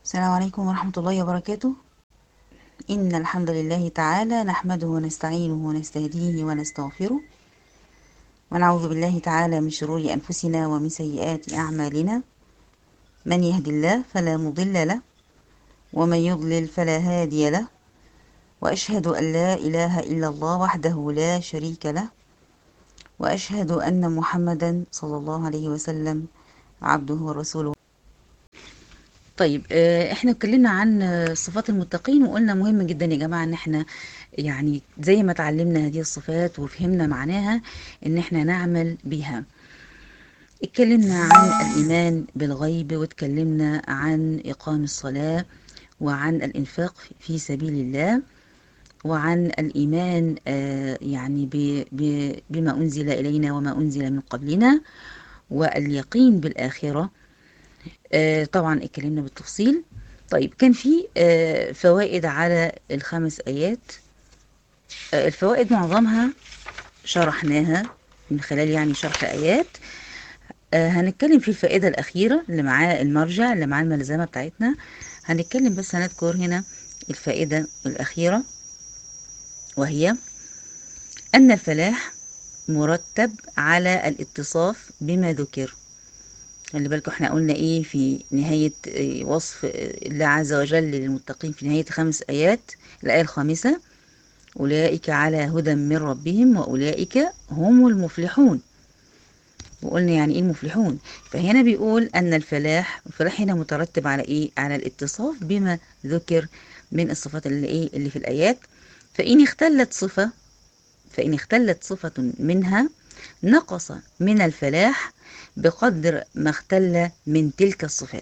السلام عليكم ورحمة الله وبركاته إن الحمد لله تعالى نحمده ونستعينه ونستهديه ونستغفره ونعوذ بالله تعالى من شرور أنفسنا ومن سيئات أعمالنا من يهد الله فلا مضل له ومن يضلل فلا هادي له وأشهد أن لا إله إلا الله وحده لا شريك له وأشهد أن محمدا صلى الله عليه وسلم عبده ورسوله طيب آه، احنا اتكلمنا عن آه، صفات المتقين وقلنا مهم جدا يا جماعة ان احنا يعني زي ما اتعلمنا هذه الصفات وفهمنا معناها ان احنا نعمل بها اتكلمنا عن الإيمان بالغيب واتكلمنا عن إقام الصلاة وعن الإنفاق في سبيل الله وعن الإيمان آه، يعني ب- ب- بما أنزل إلينا وما أنزل من قبلنا واليقين بالآخرة آه، طبعا اتكلمنا بالتفصيل طيب كان في آه، فوائد على الخمس آيات آه، الفوائد معظمها شرحناها من خلال يعني شرح آيات آه، هنتكلم في الفائدة الأخيرة اللي معاه المرجع اللي معاه الملزمة بتاعتنا هنتكلم بس هنذكر هنا الفائدة الأخيرة وهي أن الفلاح مرتب على الاتصاف بما ذكر خلي بالكم احنا قلنا ايه في نهاية اه، وصف اه، الله عز وجل للمتقين في نهاية خمس آيات الآية الخامسة أولئك على هدى من ربهم وأولئك هم المفلحون وقلنا يعني ايه المفلحون فهنا بيقول أن الفلاح الفلاح هنا مترتب على ايه على الاتصاف بما ذكر من الصفات اللي ايه اللي في الآيات فإن اختلت صفة فإن اختلت صفة منها نقص من الفلاح بقدر ما اختل من تلك الصفات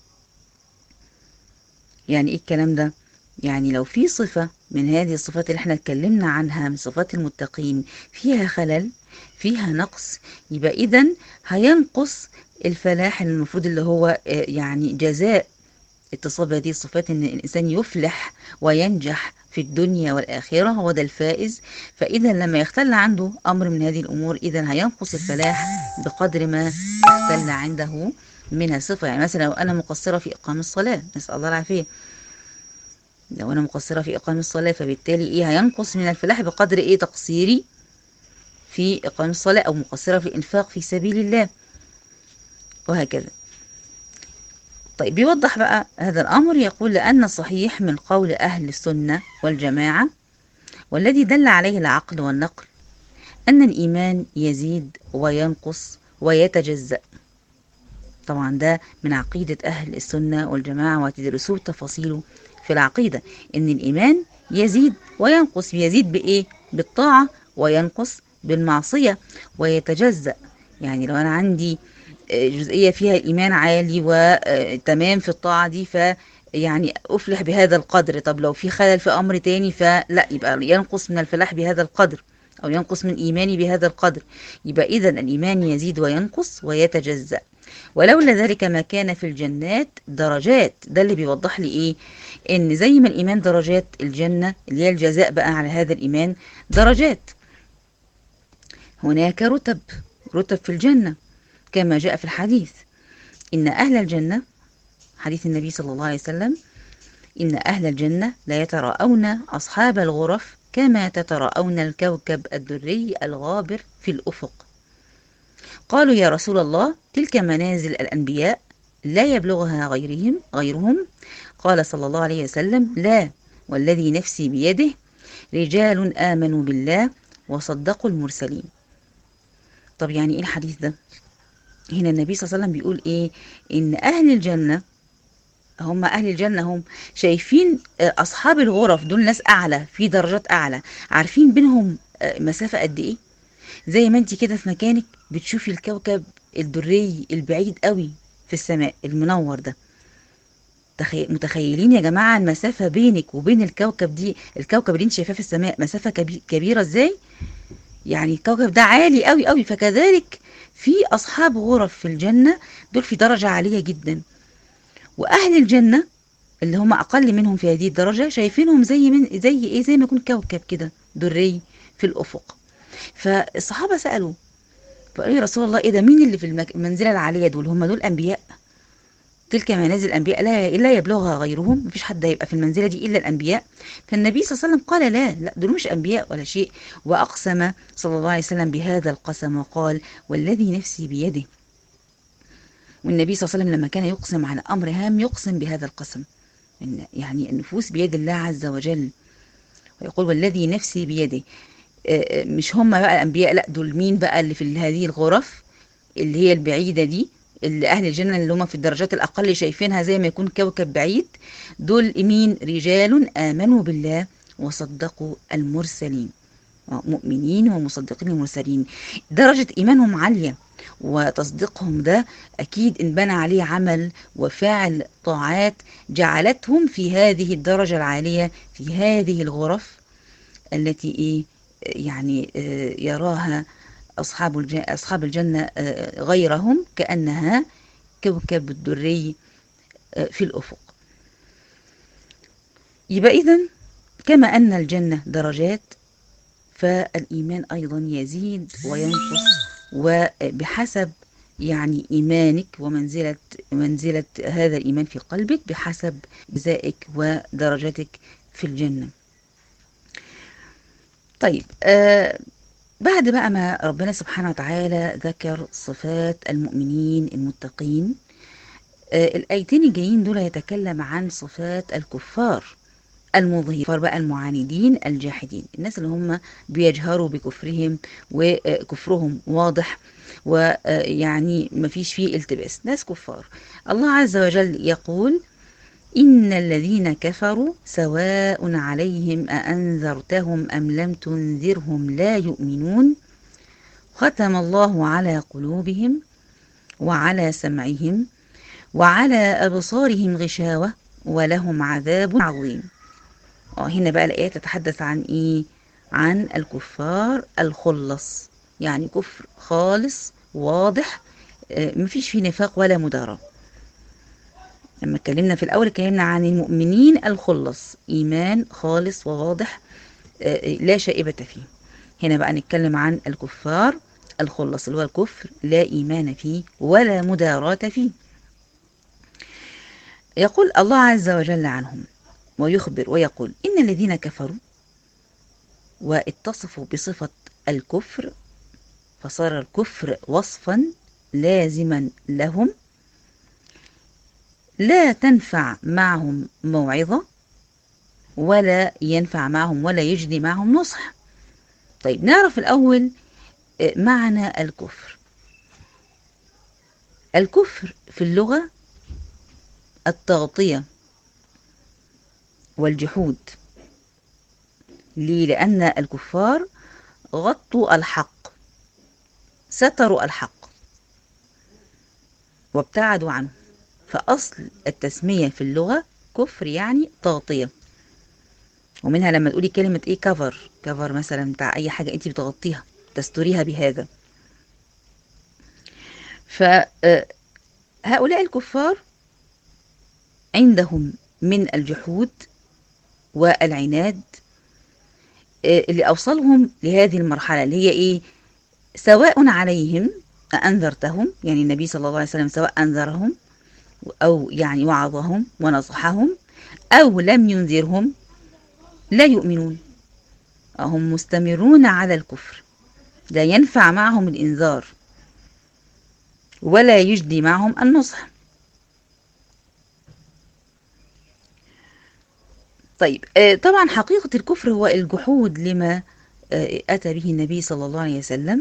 يعني ايه الكلام ده يعني لو في صفة من هذه الصفات اللي احنا اتكلمنا عنها من صفات المتقين فيها خلل فيها نقص يبقى اذا هينقص الفلاح المفروض اللي هو آه، يعني جزاء اتصال بهذه الصفات ان الانسان يفلح وينجح في الدنيا والاخره هو ده الفائز فاذا لما يختل عنده امر من هذه الامور اذا هينقص الفلاح بقدر ما اختل عنده منها صفه يعني مثلا لو انا مقصره في اقام الصلاه نسال الله العافيه لو انا مقصره في اقام الصلاه فبالتالي ايه هينقص من الفلاح بقدر ايه تقصيري في اقام الصلاه او مقصره في الانفاق في سبيل الله وهكذا طيب بيوضح بقى هذا الأمر يقول لأن الصحيح من قول أهل السنة والجماعة والذي دل عليه العقل والنقل أن الإيمان يزيد وينقص ويتجزأ طبعا ده من عقيدة أهل السنة والجماعة وهتدرسوه تفاصيله في العقيدة إن الإيمان يزيد وينقص يزيد بإيه؟ بالطاعة وينقص بالمعصية ويتجزأ يعني لو أنا عندي آه، جزئية فيها الإيمان عالي وتمام في الطاعة دي ف يعني أفلح بهذا القدر طب لو في خلل في أمر تاني فلا يبقى ينقص من الفلاح بهذا القدر أو ينقص من إيماني بهذا القدر يبقى إذا الإيمان يزيد وينقص ويتجزأ ولولا ذلك ما كان في الجنات درجات ده اللي بيوضح لي ايه ان زي ما الايمان درجات الجنة اللي هي الجزاء بقى على هذا الايمان درجات هناك رتب رتب في الجنة كما جاء في الحديث ان اهل الجنة حديث النبي صلى الله عليه وسلم إن أهل الجنة لا يتراءون أصحاب الغرف كما تتراءون الكوكب الدري الغابر في الأفق قالوا يا رسول الله تلك منازل الأنبياء لا يبلغها غيرهم غيرهم قال صلى الله عليه وسلم لا والذي نفسي بيده رجال آمنوا بالله وصدقوا المرسلين طب يعني إيه الحديث ده هنا النبي صلى الله عليه وسلم بيقول إيه إن أهل الجنة هم أهل الجنة هم شايفين آه، أصحاب الغرف دول ناس أعلى في درجات أعلى عارفين بينهم آه، مسافة قد إيه زي ما انت كده في مكانك بتشوفي الكوكب الدري البعيد قوي في السماء المنور ده تخي... متخيلين يا جماعة المسافة بينك وبين الكوكب دي الكوكب اللي انت شايفاه في السماء مسافة كبي... كبيرة ازاي يعني الكوكب ده عالي قوي قوي فكذلك في أصحاب غرف في الجنة دول في درجة عالية جدا وأهل الجنة اللي هم أقل منهم في هذه الدرجة شايفينهم زي من زي إيه زي ما يكون كوكب كده دري في الأفق فالصحابة سألوا فقالوا يا رسول الله إيه ده مين اللي في المك... المنزلة العالية دول هم دول أنبياء تلك منازل الأنبياء لا لا يبلغها غيرهم مفيش حد هيبقى في المنزلة دي إلا الأنبياء فالنبي صلى الله عليه وسلم قال لا لا دول مش أنبياء ولا شيء وأقسم صلى الله عليه وسلم بهذا القسم وقال والذي نفسي بيده والنبي صلى الله عليه وسلم لما كان يقسم على أمر هام يقسم بهذا القسم إن يعني النفوس بيد الله عز وجل ويقول والذي نفسي بيده آه، آه، مش هم بقى الأنبياء لا دول مين بقى اللي في هذه الغرف اللي هي البعيدة دي اللي أهل الجنة اللي هم في الدرجات الأقل شايفينها زي ما يكون كوكب بعيد دول مين رجال آمنوا بالله وصدقوا المرسلين مؤمنين ومصدقين المرسلين درجة إيمانهم عالية وتصديقهم ده أكيد إن بنى عليه عمل وفعل طاعات جعلتهم في هذه الدرجة العالية في هذه الغرف التي إيه يعني آه، يراها أصحاب الجنة, أصحاب الجنة آه، غيرهم كأنها كوكب الدري آه، في الأفق يبقى إذن كما أن الجنة درجات فالإيمان أيضا يزيد وينقص وبحسب يعني إيمانك ومنزلة منزلة هذا الإيمان في قلبك بحسب جزائك ودرجتك في الجنة طيب آه بعد بقى ما ربنا سبحانه وتعالى ذكر صفات المؤمنين المتقين آه الآيتين الجايين دول يتكلم عن صفات الكفار المظهر بقى المعاندين الجاحدين الناس اللي هم بيجهروا بكفرهم وكفرهم واضح ويعني ما فيش فيه التباس ناس كفار الله عز وجل يقول إن الذين كفروا سواء عليهم أأنذرتهم أم لم تنذرهم لا يؤمنون ختم الله على قلوبهم وعلى سمعهم وعلى أبصارهم غشاوة ولهم عذاب عظيم هنا بقى الآية تتحدث عن إيه عن الكفار الخلص يعني كفر خالص واضح مفيش فيه نفاق ولا مدارة لما اتكلمنا في الأول اتكلمنا عن المؤمنين الخلص إيمان خالص وواضح لا شائبة فيه هنا بقى نتكلم عن الكفار الخلص اللي هو الكفر لا إيمان فيه ولا مداراة فيه يقول الله عز وجل عنهم ويخبر ويقول إن الذين كفروا واتصفوا بصفة الكفر فصار الكفر وصفا لازما لهم لا تنفع معهم موعظة ولا ينفع معهم ولا يجدي معهم نصح طيب نعرف الأول معنى الكفر الكفر في اللغة التغطية والجحود ليه لأن الكفار غطوا الحق ستروا الحق وابتعدوا عنه فأصل التسمية في اللغة كفر يعني تغطية ومنها لما تقولي كلمة ايه كفر كفر مثلا بتاع اي حاجة انت بتغطيها تستريها بهذا فهؤلاء الكفار عندهم من الجحود والعناد اللي أوصلهم لهذه المرحلة اللي هي إيه سواء عليهم أنذرتهم يعني النبي صلى الله عليه وسلم سواء أنذرهم أو يعني وعظهم ونصحهم أو لم ينذرهم لا يؤمنون هم مستمرون على الكفر لا ينفع معهم الإنذار ولا يجدي معهم النصح طيب طبعا حقيقة الكفر هو الجحود لما أتى به النبي صلى الله عليه وسلم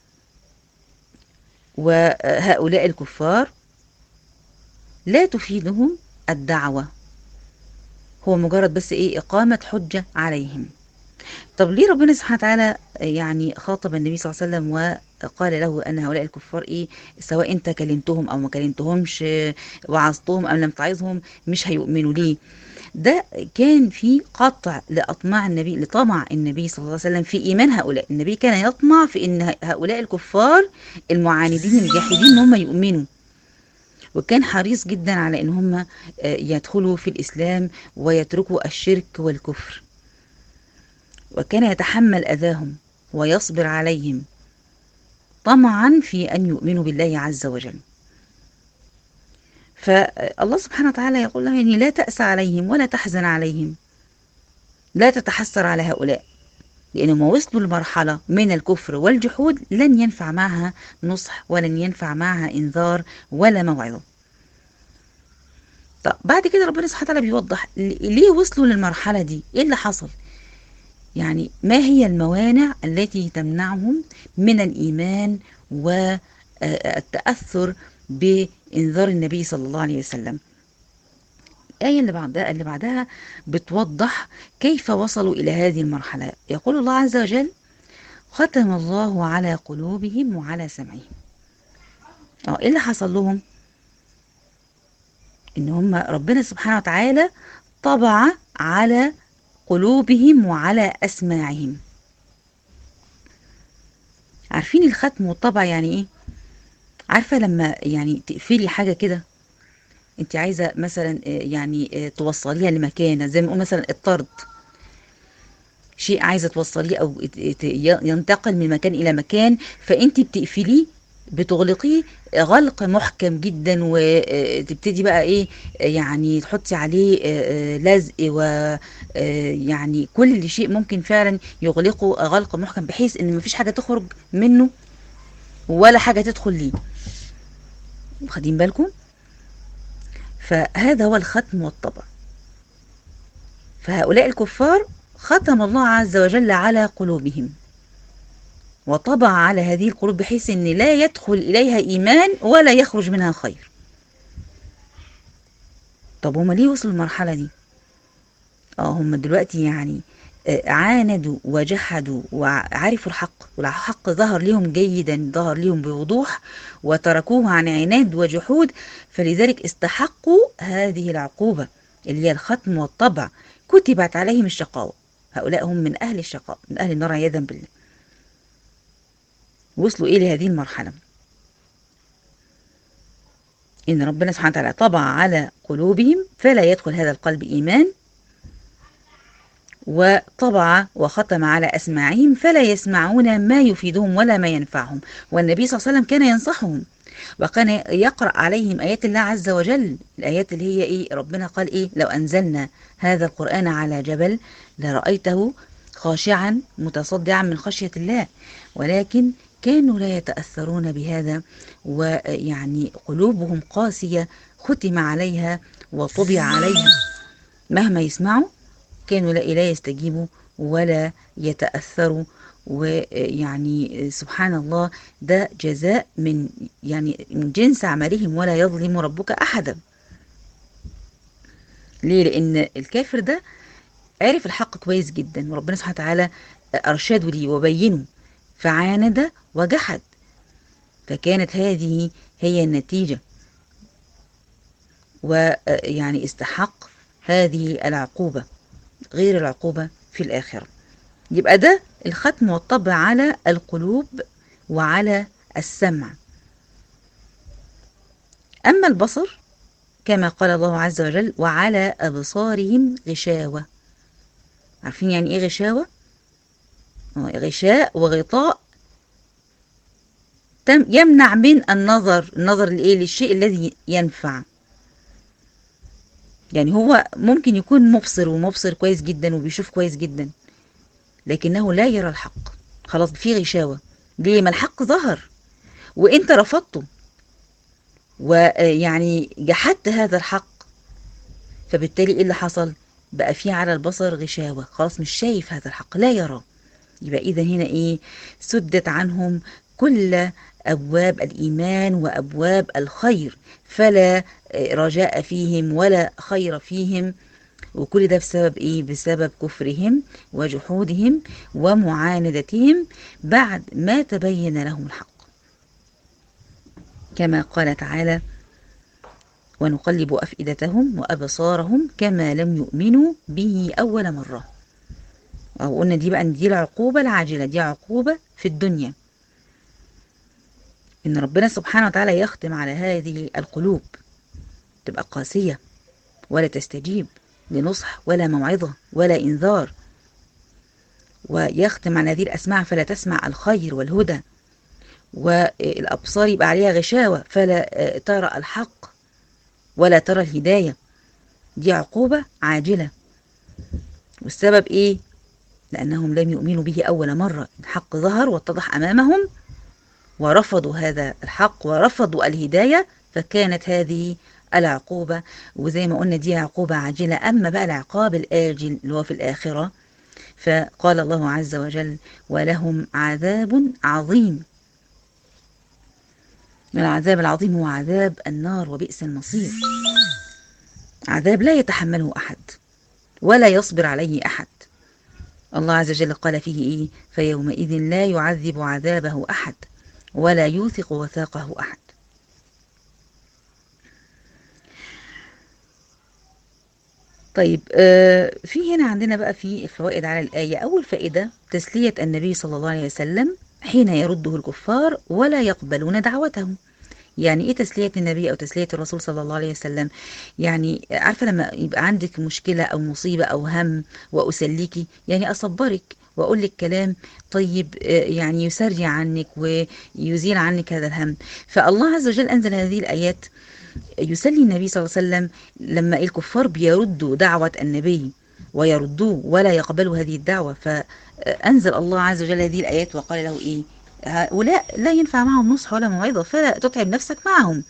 وهؤلاء الكفار لا تفيدهم الدعوة هو مجرد بس إيه إقامة حجة عليهم طب ليه ربنا سبحانه وتعالى يعني خاطب النبي صلى الله عليه وسلم وقال له أن هؤلاء الكفار إيه سواء أنت كلمتهم أو ما كلمتهمش وعظتهم أو لم تعظهم مش هيؤمنوا ليه ده كان في قطع لأطماع النبي لطمع النبي صلى الله عليه وسلم في إيمان هؤلاء النبي كان يطمع في أن هؤلاء الكفار المعاندين الجاحدين ان هم يؤمنوا وكان حريص جدا على ان هم يدخلوا في الإسلام ويتركوا الشرك والكفر وكان يتحمل أذاهم ويصبر عليهم طمعا في أن يؤمنوا بالله عز وجل فالله سبحانه وتعالى يقول له يعني لا تأس عليهم ولا تحزن عليهم لا تتحسر على هؤلاء لأنهم وصلوا لمرحلة من الكفر والجحود لن ينفع معها نصح ولن ينفع معها إنذار ولا موعظة طب بعد كده ربنا سبحانه وتعالى بيوضح ليه وصلوا للمرحلة دي ايه اللي حصل يعني ما هي الموانع التي تمنعهم من الإيمان والتأثر بإنذار النبي صلى الله عليه وسلم الآية اللي بعدها اللي بعدها بتوضح كيف وصلوا إلى هذه المرحلة يقول الله عز وجل ختم الله على قلوبهم وعلى سمعهم اه ايه اللي حصل لهم ان هم ربنا سبحانه وتعالى طبع على قلوبهم وعلى اسماعهم عارفين الختم والطبع يعني ايه عارفه لما يعني تقفلي حاجه كده انت عايزه مثلا يعني توصليها لمكانه زي ما نقول مثلا الطرد شيء عايزه توصليه او ينتقل من مكان الى مكان فانت بتقفليه بتغلقيه غلق محكم جدا وتبتدي بقى ايه يعني تحطي عليه لزق ويعني كل شيء ممكن فعلا يغلقه غلق محكم بحيث ان مفيش حاجه تخرج منه ولا حاجه تدخل ليه واخدين بالكم فهذا هو الختم والطبع فهؤلاء الكفار ختم الله عز وجل على قلوبهم وطبع على هذه القلوب بحيث ان لا يدخل اليها ايمان ولا يخرج منها خير طب هما ليه وصلوا المرحله دي اه هم دلوقتي يعني عاندوا وجحدوا وعرفوا الحق والحق ظهر لهم جيدا ظهر لهم بوضوح وتركوه عن عناد وجحود فلذلك استحقوا هذه العقوبة اللي هي الختم والطبع كتبت عليهم الشقاوة هؤلاء هم من أهل الشقاء من أهل النار عياذا بالله وصلوا إيه لهذه المرحلة إن ربنا سبحانه وتعالى طبع على قلوبهم فلا يدخل هذا القلب إيمان وطبع وختم على أسماعهم فلا يسمعون ما يفيدهم ولا ما ينفعهم والنبي صلى الله عليه وسلم كان ينصحهم وكان يقرأ عليهم آيات الله عز وجل الآيات اللي هي إيه ربنا قال إيه لو أنزلنا هذا القرآن على جبل لرأيته خاشعا متصدعا من خشية الله ولكن كانوا لا يتأثرون بهذا ويعني قلوبهم قاسية ختم عليها وطبع عليها مهما يسمعوا كانوا لا يستجيبوا ولا يتأثروا ويعني سبحان الله ده جزاء من يعني من جنس عملهم ولا يظلم ربك أحدا ليه لأن الكافر ده عرف الحق كويس جدا وربنا سبحانه وتعالى أرشده ليه وبينه فعاند وجحد فكانت هذه هي النتيجة ويعني استحق هذه العقوبة غير العقوبة في الآخرة يبقى ده الختم والطبع على القلوب وعلى السمع أما البصر كما قال الله عز وجل وعلى أبصارهم غشاوة عارفين يعني إيه غشاوة؟ غشاء وغطاء يمنع من النظر النظر لإيه للشيء الذي ينفع يعني هو ممكن يكون مبصر ومبصر كويس جدا وبيشوف كويس جدا لكنه لا يرى الحق خلاص في غشاوة ليه ما الحق ظهر وانت رفضته ويعني جحدت هذا الحق فبالتالي ايه اللي حصل بقى في على البصر غشاوة خلاص مش شايف هذا الحق لا يرى يبقى اذا هنا ايه سدت عنهم كل أبواب الإيمان وأبواب الخير فلا رجاء فيهم ولا خير فيهم وكل ده بسبب إيه؟ بسبب كفرهم وجحودهم ومعاندتهم بعد ما تبين لهم الحق كما قال تعالى ونقلب أفئدتهم وأبصارهم كما لم يؤمنوا به أول مرة أو قلنا دي بقى دي العقوبة العاجلة دي عقوبة في الدنيا إن ربنا سبحانه وتعالى يختم على هذه القلوب تبقى قاسية ولا تستجيب لنصح ولا موعظة ولا إنذار ويختم على هذه الأسماع فلا تسمع الخير والهدى والأبصار يبقى عليها غشاوة فلا ترى الحق ولا ترى الهداية دي عقوبة عاجلة والسبب إيه؟ لأنهم لم يؤمنوا به أول مرة الحق ظهر واتضح أمامهم ورفضوا هذا الحق ورفضوا الهداية فكانت هذه العقوبة وزي ما قلنا دي عقوبة عاجلة أما بقى العقاب الآجل اللي هو في الآخرة فقال الله عز وجل ولهم عذاب عظيم العذاب العظيم هو عذاب النار وبئس المصير عذاب لا يتحمله أحد ولا يصبر عليه أحد الله عز وجل قال فيه إيه فيومئذ لا يعذب عذابه أحد ولا يوثق وثاقه أحد طيب آه في هنا عندنا بقى في فوائد على الآية أول فائدة تسلية النبي صلى الله عليه وسلم حين يرده الكفار ولا يقبلون دعوته يعني ايه تسلية النبي او تسلية الرسول صلى الله عليه وسلم يعني عارفة لما يبقى عندك مشكلة او مصيبة او هم واسليكي يعني اصبرك واقول لك كلام طيب يعني يسري عنك ويزيل عنك هذا الهم فالله عز وجل انزل هذه الايات يسلي النبي صلى الله عليه وسلم لما الكفار بيردوا دعوة النبي ويردوه ولا يقبلوا هذه الدعوة فأنزل الله عز وجل هذه الآيات وقال له إيه هؤلاء لا ينفع معهم نصح ولا موعظة فلا تتعب نفسك معهم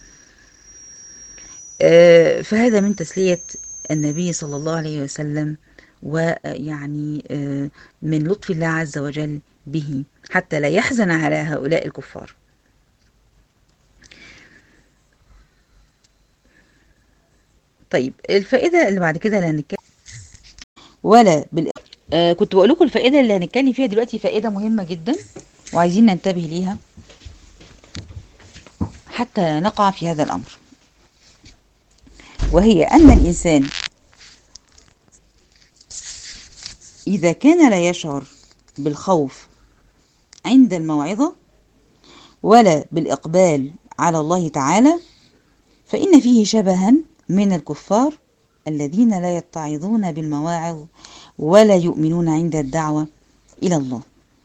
فهذا من تسلية النبي صلى الله عليه وسلم ويعني من لطف الله عز وجل به حتى لا يحزن على هؤلاء الكفار طيب الفائدة اللي بعد كده اللي هنتكلم ولا بال... آه كنت بقول لكم الفائدة اللي هنتكلم فيها دلوقتي فائدة مهمة جدا وعايزين ننتبه ليها حتى نقع في هذا الأمر وهي أن الإنسان إذا كان لا يشعر بالخوف عند الموعظة ولا بالإقبال على الله تعالى فإن فيه شبها من الكفار الذين لا يتعظون بالمواعظ ولا يؤمنون عند الدعوة إلى الله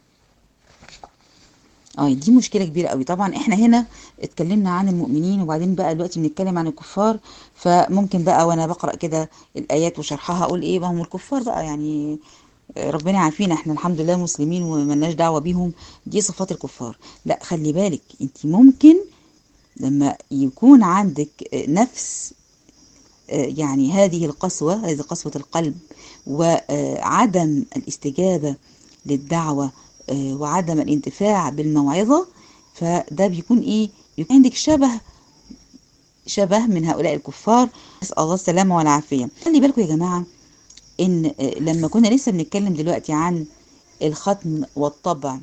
اه دي مشكله كبيره قوي طبعا احنا هنا اتكلمنا عن المؤمنين وبعدين بقى دلوقتي بنتكلم عن الكفار فممكن بقى وانا بقرا كده الايات وشرحها اقول ايه ما هم الكفار بقى يعني ربنا عارفين احنا الحمد لله مسلمين وملناش دعوه بيهم دي صفات الكفار لا خلي بالك انت ممكن لما يكون عندك نفس يعني هذه القسوه هذه قسوه القلب وعدم الاستجابه للدعوه وعدم الانتفاع بالموعظة فده بيكون ايه يكون عندك شبه شبه من هؤلاء الكفار نسأل الله السلامة والعافية خلي بالكم يا جماعة ان لما كنا لسه بنتكلم دلوقتي عن الختم والطبع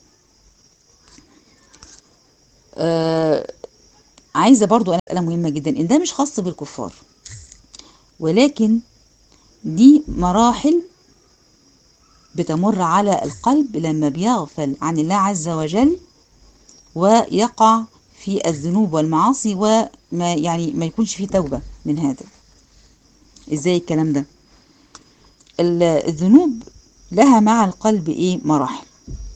آه عايزة برضو أنا مسألة مهمة جدا إن ده مش خاص بالكفار ولكن دي مراحل بتمر على القلب لما بيغفل عن الله عز وجل ويقع في الذنوب والمعاصي وما يعني ما يكونش فيه توبة من هذا ازاي الكلام ده الذنوب لها مع القلب ايه مراحل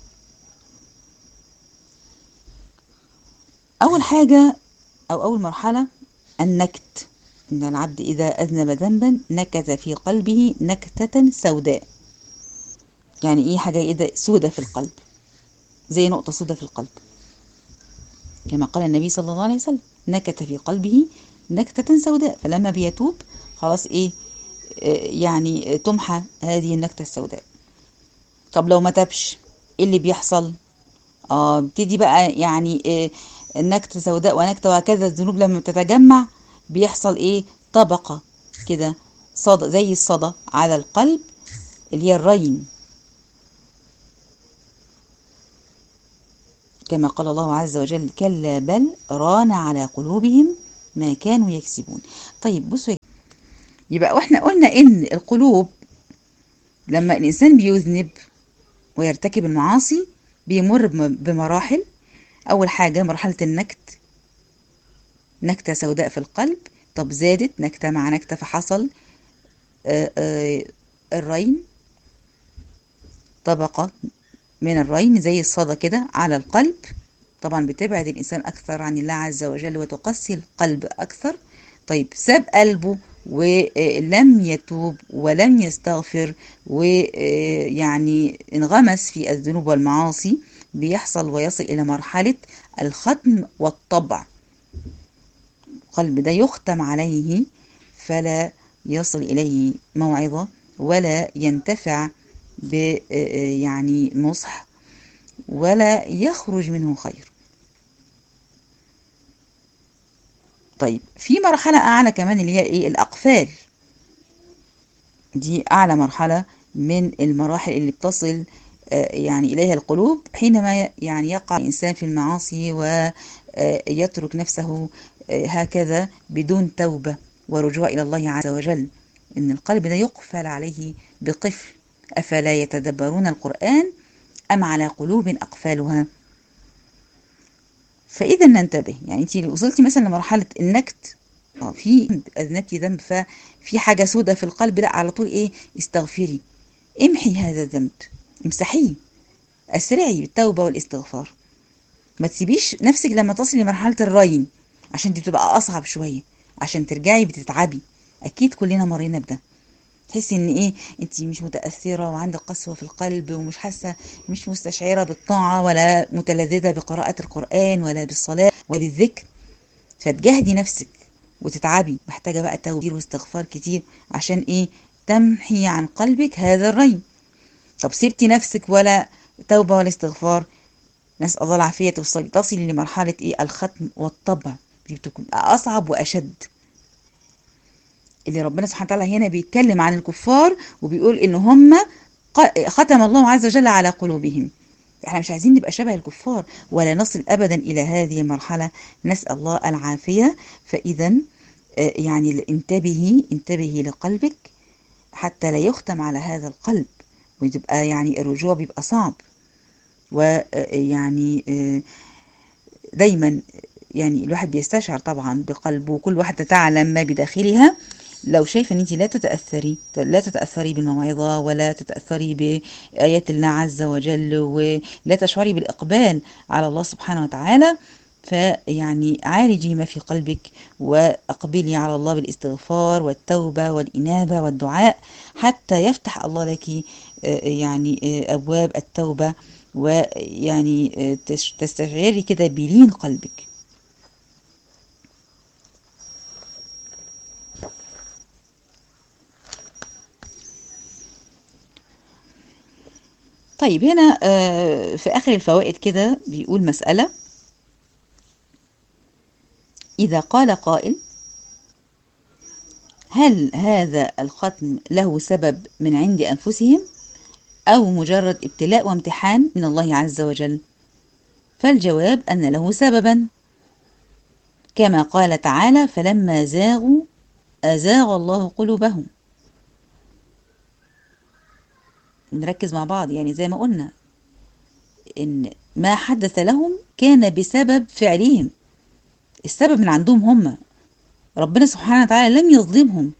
اول حاجة او اول مرحلة النكت ان العبد اذا اذنب ذنبا نكت في قلبه نكتة سوداء يعني ايه حاجة ايه سودة في القلب زي نقطة سودة في القلب كما قال النبي صلى الله عليه وسلم نكت في قلبه نكتة سوداء فلما بيتوب خلاص ايه يعني تمحى هذه النكتة السوداء طب لو ما تبش ايه اللي بيحصل اه ابتدي بقى يعني إيه النكتة سوداء ونكتة وهكذا الذنوب لما بتتجمع بيحصل ايه طبقة كده صدى زي الصدى على القلب اللي هي الرين كما قال الله عز وجل كلا بل ران على قلوبهم ما كانوا يكسبون طيب بصوا يبقى واحنا قلنا ان القلوب لما الانسان بيذنب ويرتكب المعاصي بيمر بمراحل اول حاجة مرحلة النكت نكتة سوداء في القلب طب زادت نكتة مع نكتة فحصل آآ آآ الرين طبقة من الرين زي الصدى كده على القلب طبعا بتبعد الإنسان أكثر عن الله عز وجل وتقسي القلب أكثر طيب ساب قلبه ولم يتوب ولم يستغفر ويعني انغمس في الذنوب والمعاصي بيحصل ويصل إلى مرحلة الختم والطبع القلب ده يختم عليه فلا يصل إليه موعظة ولا ينتفع ب يعني نصح ولا يخرج منه خير طيب في مرحلة أعلى كمان اللي هي إيه الأقفال دي أعلى مرحلة من المراحل اللي بتصل يعني إليها القلوب حينما يعني يقع الإنسان في المعاصي ويترك نفسه هكذا بدون توبة ورجوع إلى الله عز وجل إن القلب ده يقفل عليه بقفل أفلا يتدبرون القرآن أم على قلوب أقفالها فإذا ننتبه يعني أنت وصلتي مثلا لمرحلة النكت اه في أذنبتي ذنب ففي حاجة سودة في القلب لا على طول إيه استغفري امحي هذا الذنب امسحيه أسرعي بالتوبة والاستغفار ما تسيبيش نفسك لما تصلي لمرحلة الرين عشان دي بتبقى أصعب شوية عشان ترجعي بتتعبي أكيد كلنا مرينا بده تحسي ان ايه انت مش متاثره وعندك قسوه في القلب ومش حاسه مش مستشعره بالطاعه ولا متلذذه بقراءه القران ولا بالصلاه ولا بالذكر فتجاهدي نفسك وتتعبي محتاجه بقى توبير واستغفار كتير عشان ايه تمحي عن قلبك هذا الري طب سبتي نفسك ولا توبه ولا استغفار نسال الله العافيه تصلي تصلي لمرحله ايه الختم والطبع دي بتكون اصعب واشد اللي ربنا سبحانه وتعالى هنا بيتكلم عن الكفار وبيقول ان هم ختم الله عز وجل على قلوبهم احنا مش عايزين نبقى شبه الكفار ولا نصل ابدا الى هذه المرحله نسال الله العافيه فاذا يعني انتبهي انتبهي لقلبك حتى لا يختم على هذا القلب وتبقى يعني الرجوع بيبقى صعب ويعني دايما يعني الواحد بيستشعر طبعا بقلبه وكل واحدة تعلم ما بداخلها لو شايفه ان انت لا تتاثري لا تتاثري بالموعظه ولا تتاثري بايات الله عز وجل ولا تشعري بالاقبال على الله سبحانه وتعالى فيعني عالجي ما في قلبك واقبلي على الله بالاستغفار والتوبه والانابه والدعاء حتى يفتح الله لك يعني ابواب التوبه ويعني تستشعري كده بلين قلبك طيب هنا في آخر الفوائد كده بيقول مسألة إذا قال قائل هل هذا الختم له سبب من عند أنفسهم أو مجرد ابتلاء وامتحان من الله عز وجل فالجواب أن له سببا كما قال تعالى فلما زاغوا أزاغ الله قلوبهم نركز مع بعض يعني زي ما قلنا ان ما حدث لهم كان بسبب فعلهم السبب من عندهم هم ربنا سبحانه وتعالى لم يظلمهم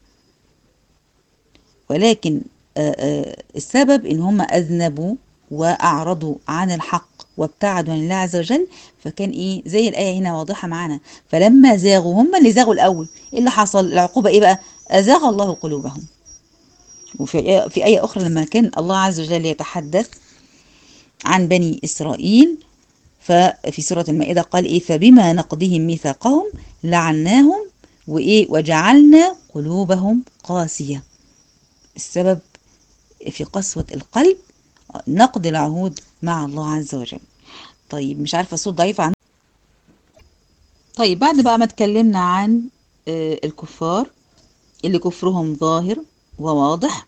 ولكن السبب ان هم اذنبوا واعرضوا عن الحق وابتعدوا عن الله عز وجل فكان ايه زي الايه هنا واضحه معانا فلما زاغوا هم اللي زاغوا الاول ايه اللي حصل العقوبه ايه بقى ازاغ الله قلوبهم وفي في آية أخرى لما كان الله عز وجل يتحدث عن بني إسرائيل ففي سورة المائدة قال إيه فبما نقضهم ميثاقهم لعناهم وإيه وجعلنا قلوبهم قاسية السبب في قسوة القلب نقض العهود مع الله عز وجل طيب مش عارفة الصوت ضعيف عن طيب بعد بقى ما اتكلمنا عن الكفار اللي كفرهم ظاهر وواضح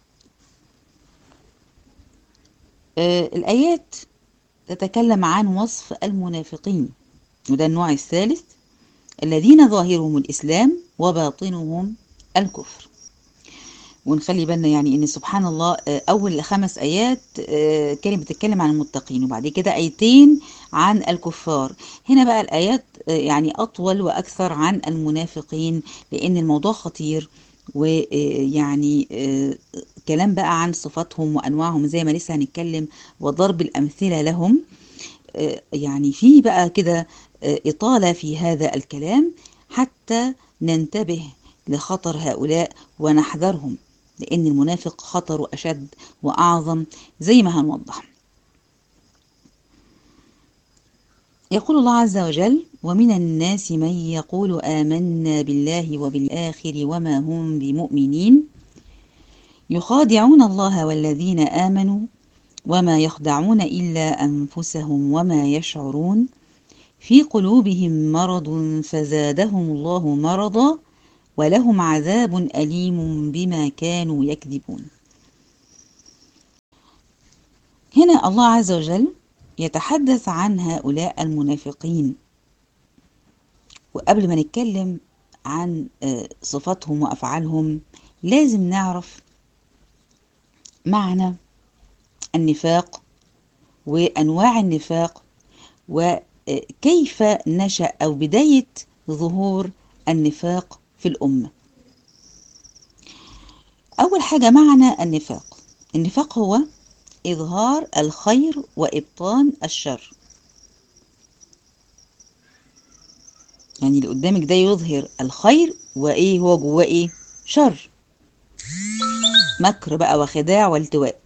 آه الآيات تتكلم عن وصف المنافقين وده النوع الثالث الذين ظاهرهم الإسلام وباطنهم الكفر ونخلي بالنا يعني ان سبحان الله آه اول خمس ايات آه كانت بتتكلم عن المتقين وبعد كده ايتين عن الكفار هنا بقى الايات يعني اطول واكثر عن المنافقين لان الموضوع خطير ويعني كلام بقى عن صفاتهم وانواعهم زي ما لسه هنتكلم وضرب الامثله لهم يعني في بقى كده اطاله في هذا الكلام حتى ننتبه لخطر هؤلاء ونحذرهم لأن المنافق خطره أشد وأعظم زي ما هنوضح يقول الله عز وجل ومن الناس من يقول آمنا بالله وبالآخر وما هم بمؤمنين يخادعون الله والذين آمنوا وما يخدعون إلا أنفسهم وما يشعرون في قلوبهم مرض فزادهم الله مرضا ولهم عذاب أليم بما كانوا يكذبون هنا الله عز وجل يتحدث عن هؤلاء المنافقين وقبل ما نتكلم عن صفاتهم وأفعالهم لازم نعرف معنى النفاق وأنواع النفاق وكيف نشأ أو بداية ظهور النفاق في الأمة أول حاجة معنى النفاق النفاق هو إظهار الخير وإبطان الشر يعني اللي قدامك ده يظهر الخير وإيه هو جواه إيه شر مكر بقى وخداع والتواء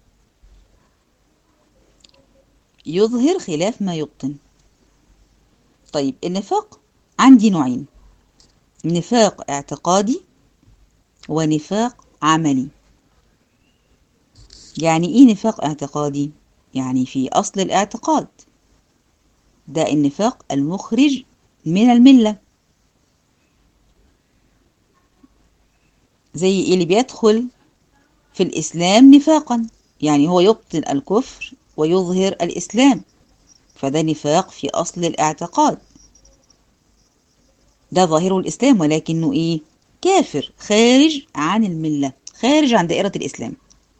يظهر خلاف ما يبطن طيب النفاق عندي نوعين نفاق اعتقادي ونفاق عملي يعني ايه نفاق اعتقادي يعني في اصل الاعتقاد ده النفاق المخرج من المله زي ايه اللي بيدخل في الاسلام نفاقا يعني هو يبطن الكفر ويظهر الاسلام فده نفاق في اصل الاعتقاد ده ظاهره الاسلام ولكنه ايه كافر خارج عن المله خارج عن دائره الاسلام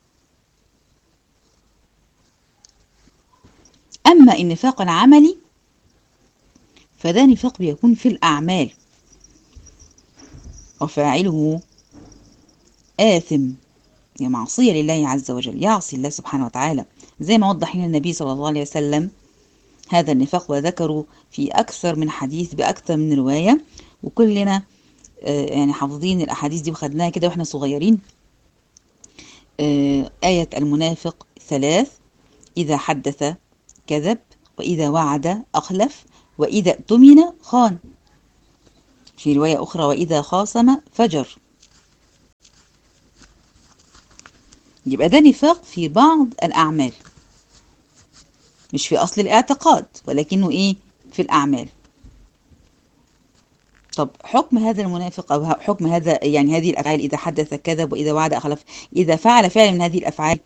أما النفاق العملي فده نفاق بيكون في الأعمال وفاعله آثم يا معصية لله عز وجل يعصي الله سبحانه وتعالى زي ما وضح لنا النبي صلى الله عليه وسلم هذا النفاق وذكروا في أكثر من حديث بأكثر من رواية وكلنا يعني حافظين الأحاديث دي وخدناها كده وإحنا صغيرين آية المنافق ثلاث إذا حدث كذب وإذا وعد أخلف وإذا اؤتمن خان في رواية أخرى وإذا خاصم فجر يبقى ده نفاق في بعض الأعمال مش في أصل الاعتقاد ولكنه إيه في الأعمال طب حكم هذا المنافق أو حكم هذا يعني هذه الأفعال إذا حدث كذب وإذا وعد أخلف إذا فعل فعل من هذه الأفعال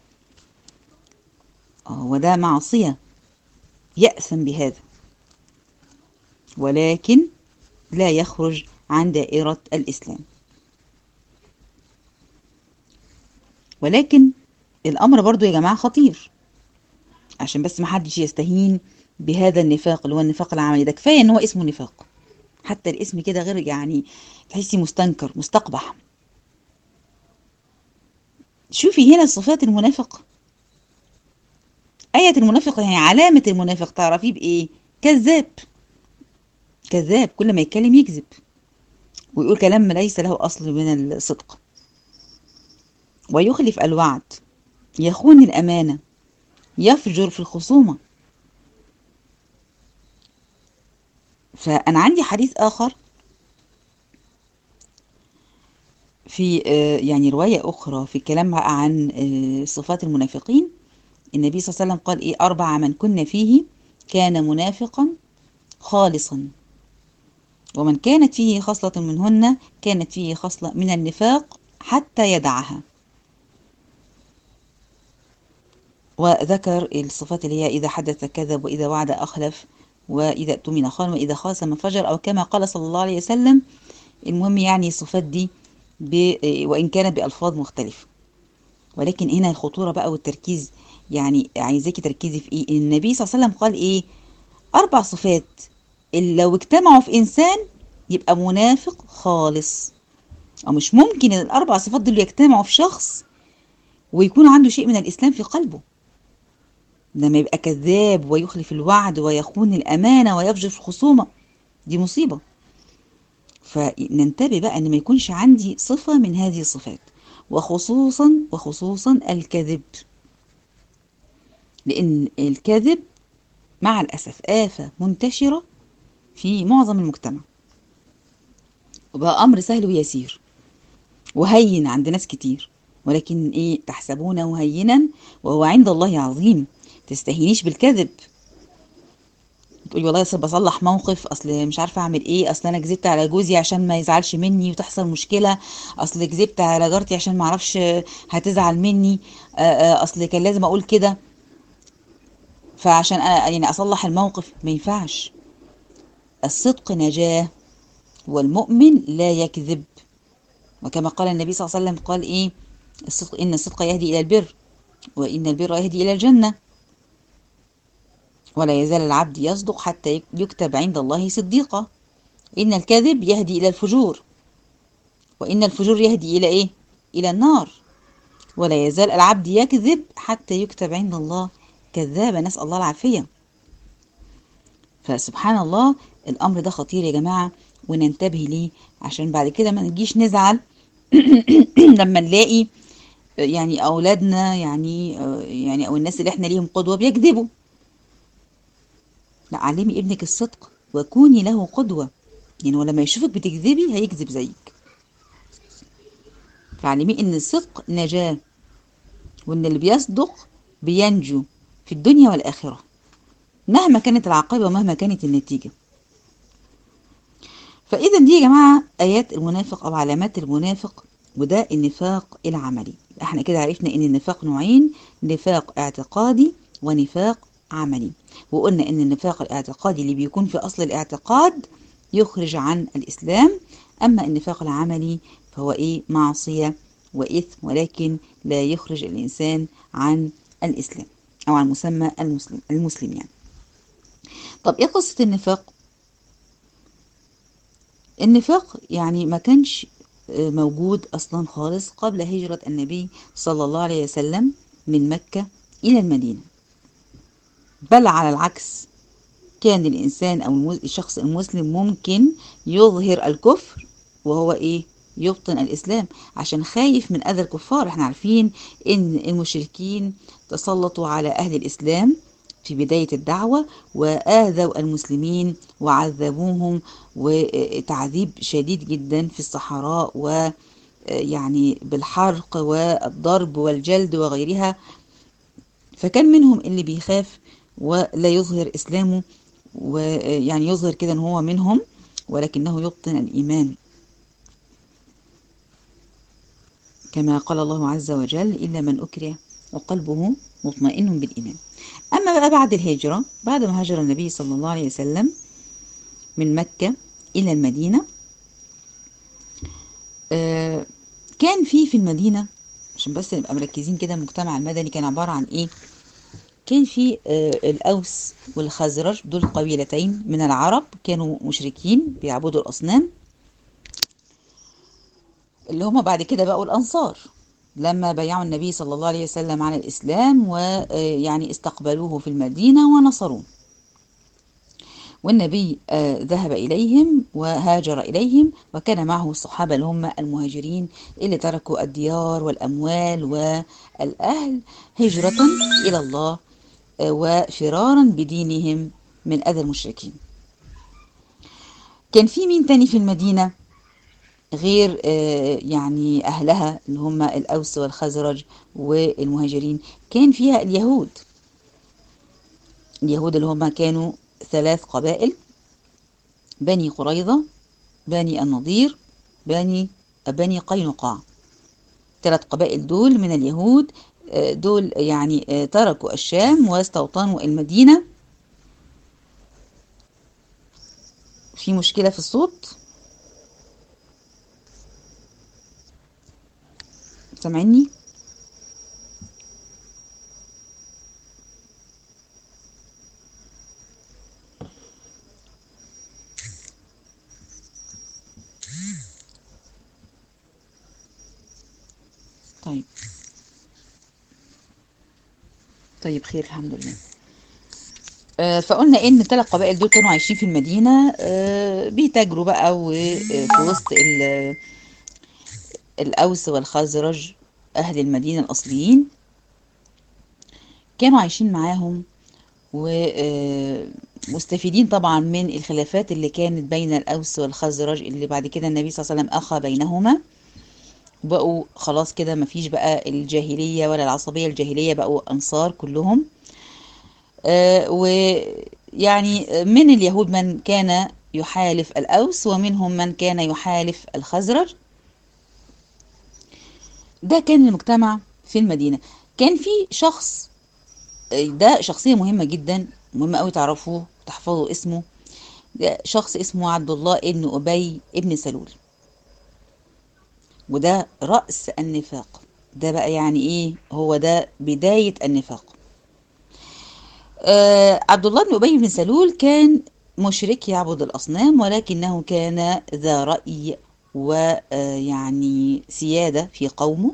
هو ده معصية يأثم بهذا ولكن لا يخرج عن دائرة الإسلام ولكن الأمر برضو يا جماعة خطير عشان بس ما حدش يستهين بهذا النفاق اللي هو النفاق العملي ده كفاية ان هو اسمه نفاق حتى الاسم كده غير يعني تحسي مستنكر مستقبح شوفي هنا صفات المنافق آية المنافق يعني علامة المنافق تعرفيه بإيه؟ كذاب كذاب كل ما يتكلم يكذب ويقول كلام ليس له أصل من الصدق ويخلف الوعد يخون الأمانة يفجر في الخصومة فأنا عندي حديث آخر في يعني رواية أخرى في الكلام عن صفات المنافقين النبي صلى الله عليه وسلم قال إيه أربع من كن فيه كان منافقا خالصا ومن كانت فيه خصلة منهن كانت فيه خصلة من النفاق حتى يدعها وذكر الصفات اللي هي إذا حدث كذب وإذا وعد أخلف وإذا اؤتمن خان وإذا خاصم فجر أو كما قال صلى الله عليه وسلم المهم يعني الصفات دي ب... وإن كانت بألفاظ مختلفة ولكن هنا الخطورة بقى والتركيز يعني عايزاكي تركزي في إيه النبي صلى الله عليه وسلم قال إيه أربع صفات اللي لو اجتمعوا في إنسان يبقى منافق خالص أو مش ممكن إن الأربع صفات دول يجتمعوا في شخص ويكون عنده شيء من الإسلام في قلبه لما يبقى كذاب ويخلف الوعد ويخون الأمانة ويفجر في الخصومة دي مصيبة فننتبه بقى ان ما يكونش عندي صفة من هذه الصفات وخصوصا وخصوصا الكذب لان الكذب مع الاسف آفة منتشرة في معظم المجتمع وبقى امر سهل ويسير وهين عند ناس كتير ولكن ايه تحسبونه هينا وهو عند الله عظيم تستهينيش بالكذب تقولي والله اصل بصلح موقف اصل مش عارفه اعمل ايه اصل انا كذبت على جوزي عشان ما يزعلش مني وتحصل مشكله اصل كذبت على جارتي عشان ما اعرفش هتزعل مني اصل كان لازم اقول كده فعشان أنا يعني اصلح الموقف ما ينفعش الصدق نجاه والمؤمن لا يكذب وكما قال النبي صلى الله عليه وسلم قال ايه الصدق ان الصدق يهدي الى البر وان البر يهدي الى الجنه ولا يزال العبد يصدق حتى يكتب عند الله صديقا إن الكذب يهدي إلى الفجور وإن الفجور يهدي إلى إيه؟ إلى النار ولا يزال العبد يكذب حتى يكتب عند الله كذابا نسأل الله العافية فسبحان الله الأمر ده خطير يا جماعة وننتبه ليه عشان بعد كده ما نجيش نزعل لما نلاقي يعني أولادنا يعني يعني أو الناس اللي احنا ليهم قدوة بيكذبوا لا علمي ابنك الصدق وكوني له قدوة يعني ولما يشوفك بتكذبي هيكذب زيك فعلمي ان الصدق نجاة وان اللي بيصدق بينجو في الدنيا والآخرة مهما كانت العاقبة ومهما كانت النتيجة فإذا دي يا جماعة آيات المنافق أو علامات المنافق وده النفاق العملي احنا كده عرفنا ان النفاق نوعين نفاق اعتقادي ونفاق عملي وقلنا ان النفاق الاعتقادي اللي بيكون في اصل الاعتقاد يخرج عن الاسلام اما النفاق العملي فهو ايه معصية واثم ولكن لا يخرج الانسان عن الاسلام او عن مسمى المسلم المسلم يعني طب ايه قصة النفاق النفاق يعني ما كانش موجود اصلا خالص قبل هجرة النبي صلى الله عليه وسلم من مكة الى المدينة بل على العكس كان الإنسان أو الشخص المسلم ممكن يظهر الكفر وهو إيه يبطن الإسلام عشان خايف من أذى الكفار احنا عارفين إن المشركين تسلطوا على أهل الإسلام في بداية الدعوة وآذوا المسلمين وعذبوهم وتعذيب شديد جدا في الصحراء ويعني بالحرق والضرب والجلد وغيرها فكان منهم اللي بيخاف ولا يظهر إسلامه ويعني يظهر كده ان هو منهم ولكنه يبطن الإيمان كما قال الله عز وجل إلا من أكره وقلبه مطمئن بالإيمان أما بقى بعد الهجرة بعد ما هاجر النبي صلى الله عليه وسلم من مكة إلى المدينة كان في في المدينة عشان بس نبقى مركزين كده المجتمع المدني كان عبارة عن إيه كان في الأوس والخزرج دول قبيلتين من العرب كانوا مشركين بيعبدوا الأصنام اللي هما بعد كده بقوا الأنصار لما بايعوا النبي صلى الله عليه وسلم على الإسلام ويعني استقبلوه في المدينة ونصروه والنبي ذهب إليهم وهاجر إليهم وكان معه الصحابة اللي هم المهاجرين اللي تركوا الديار والأموال والأهل هجرة إلى الله وفرارا بدينهم من أذى المشركين كان في مين تاني في المدينة غير يعني أهلها اللي هم الأوس والخزرج والمهاجرين كان فيها اليهود اليهود اللي هم كانوا ثلاث قبائل بني قريظة بني النضير بني بني قينقاع ثلاث قبائل دول من اليهود دول يعني تركوا الشام واستوطنوا المدينة في مشكلة في الصوت سامعني طيب طيب خير الحمد لله آه، فقلنا ان الثلاث قبائل دول كانوا عايشين في المدينة آه، بيتاجروا بقى وفي وسط ال- الأوس والخزرج أهل المدينة الأصليين كانوا عايشين معاهم ومستفيدين طبعا من الخلافات اللي كانت بين الأوس والخزرج اللي بعد كده النبي صلى الله عليه وسلم أخى بينهما بقوا خلاص كده مفيش بقى الجاهلية ولا العصبية الجاهلية بقوا أنصار كلهم آه، ويعني من اليهود من كان يحالف الأوس ومنهم من كان يحالف الخزرج ده كان المجتمع في المدينة كان في شخص آه، ده شخصية مهمة جدا مهمة قوي تعرفوه تحفظوا اسمه ده شخص اسمه عبد الله ابن أبي ابن سلول وده رأس النفاق ده بقى يعني ايه هو ده بداية النفاق آه عبد الله بن أبي بن سلول كان مشرك يعبد الأصنام ولكنه كان ذا رأي ويعني سيادة في قومه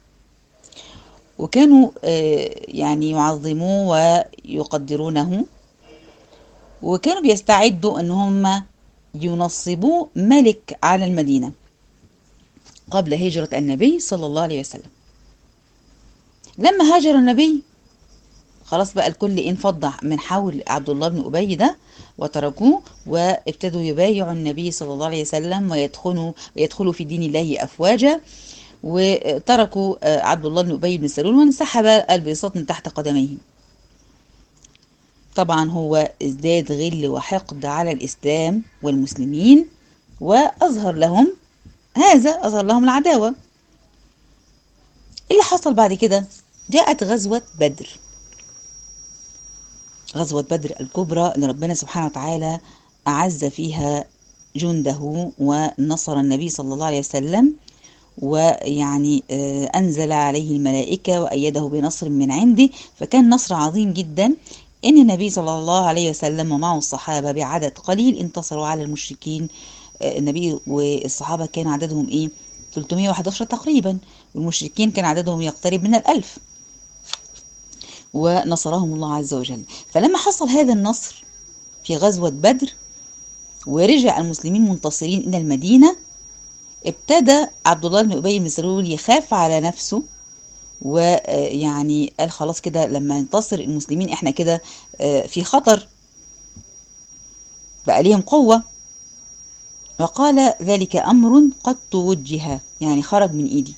وكانوا آه يعني يعظموه ويقدرونه وكانوا بيستعدوا ان هم ينصبوه ملك على المدينة قبل هجرة النبي صلى الله عليه وسلم لما هاجر النبي خلاص بقى الكل انفض من حول عبد الله بن أبي ده وتركوه وابتدوا يبايعوا النبي صلى الله عليه وسلم ويدخلوا ويدخلوا في دين الله أفواجا وتركوا آه، عبد الله بن أبي بن سلول وانسحب البساط من تحت قدميه طبعا هو ازداد غل وحقد على الإسلام والمسلمين وأظهر لهم هذا أظهر لهم العداوة اللي حصل بعد كده جاءت غزوة بدر غزوة بدر الكبرى اللي ربنا سبحانه وتعالى أعز فيها جنده ونصر النبي صلى الله عليه وسلم ويعني آه، أنزل عليه الملائكة وأيده بنصر من عنده فكان نصر عظيم جدا إن النبي صلى الله عليه وسلم ومعه الصحابة بعدد قليل انتصروا على المشركين آه، النبي والصحابة كان عددهم إيه 311 تقريبا والمشركين كان عددهم يقترب من الألف ونصرهم الله عز وجل فلما حصل هذا النصر في غزوة بدر ورجع المسلمين منتصرين إلى المدينة ابتدى عبد الله بن أبي بن سلول يخاف على نفسه ويعني قال خلاص كده لما ينتصر المسلمين احنا كده آه، في خطر بقى ليهم قوة وقال ذلك أمر قد توجه يعني خرج من إيدي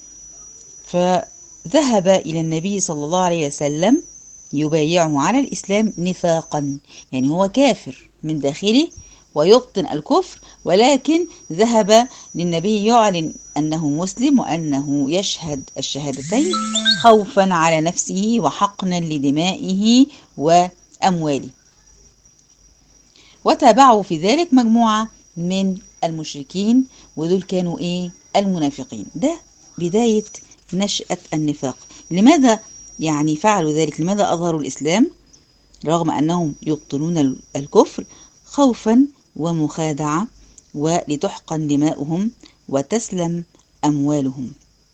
فذهب إلى النبي صلى الله عليه وسلم يبايعه على الإسلام نفاقا يعني هو كافر من داخله ويبطن الكفر ولكن ذهب للنبي يعلن أنه مسلم وأنه يشهد الشهادتين خوفا على نفسه وحقنا لدمائه وأمواله وتابعوا في ذلك مجموعة من المشركين ودول كانوا إيه المنافقين ده بداية نشأة النفاق لماذا يعني فعلوا ذلك لماذا أظهروا الإسلام رغم أنهم يبطلون الكفر خوفا ومخادعة ولتحقن دماؤهم وتسلم أموالهم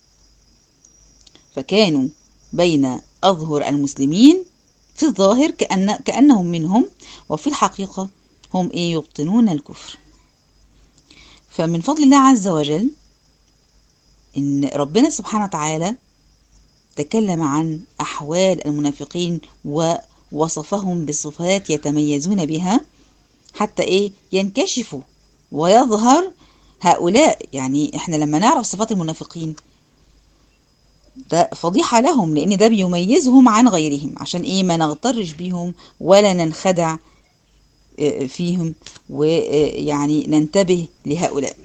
فكانوا بين أظهر المسلمين في الظاهر كأن كأنهم منهم وفي الحقيقة هم إيه يبطنون الكفر فمن فضل الله عز وجل إن ربنا سبحانه وتعالى تكلم عن أحوال المنافقين ووصفهم بصفات يتميزون بها حتى إيه ينكشفوا ويظهر هؤلاء يعني إحنا لما نعرف صفات المنافقين ده فضيحة لهم لأن ده بيميزهم عن غيرهم عشان إيه ما نغترش بيهم ولا ننخدع آه، فيهم ويعني ننتبه لهؤلاء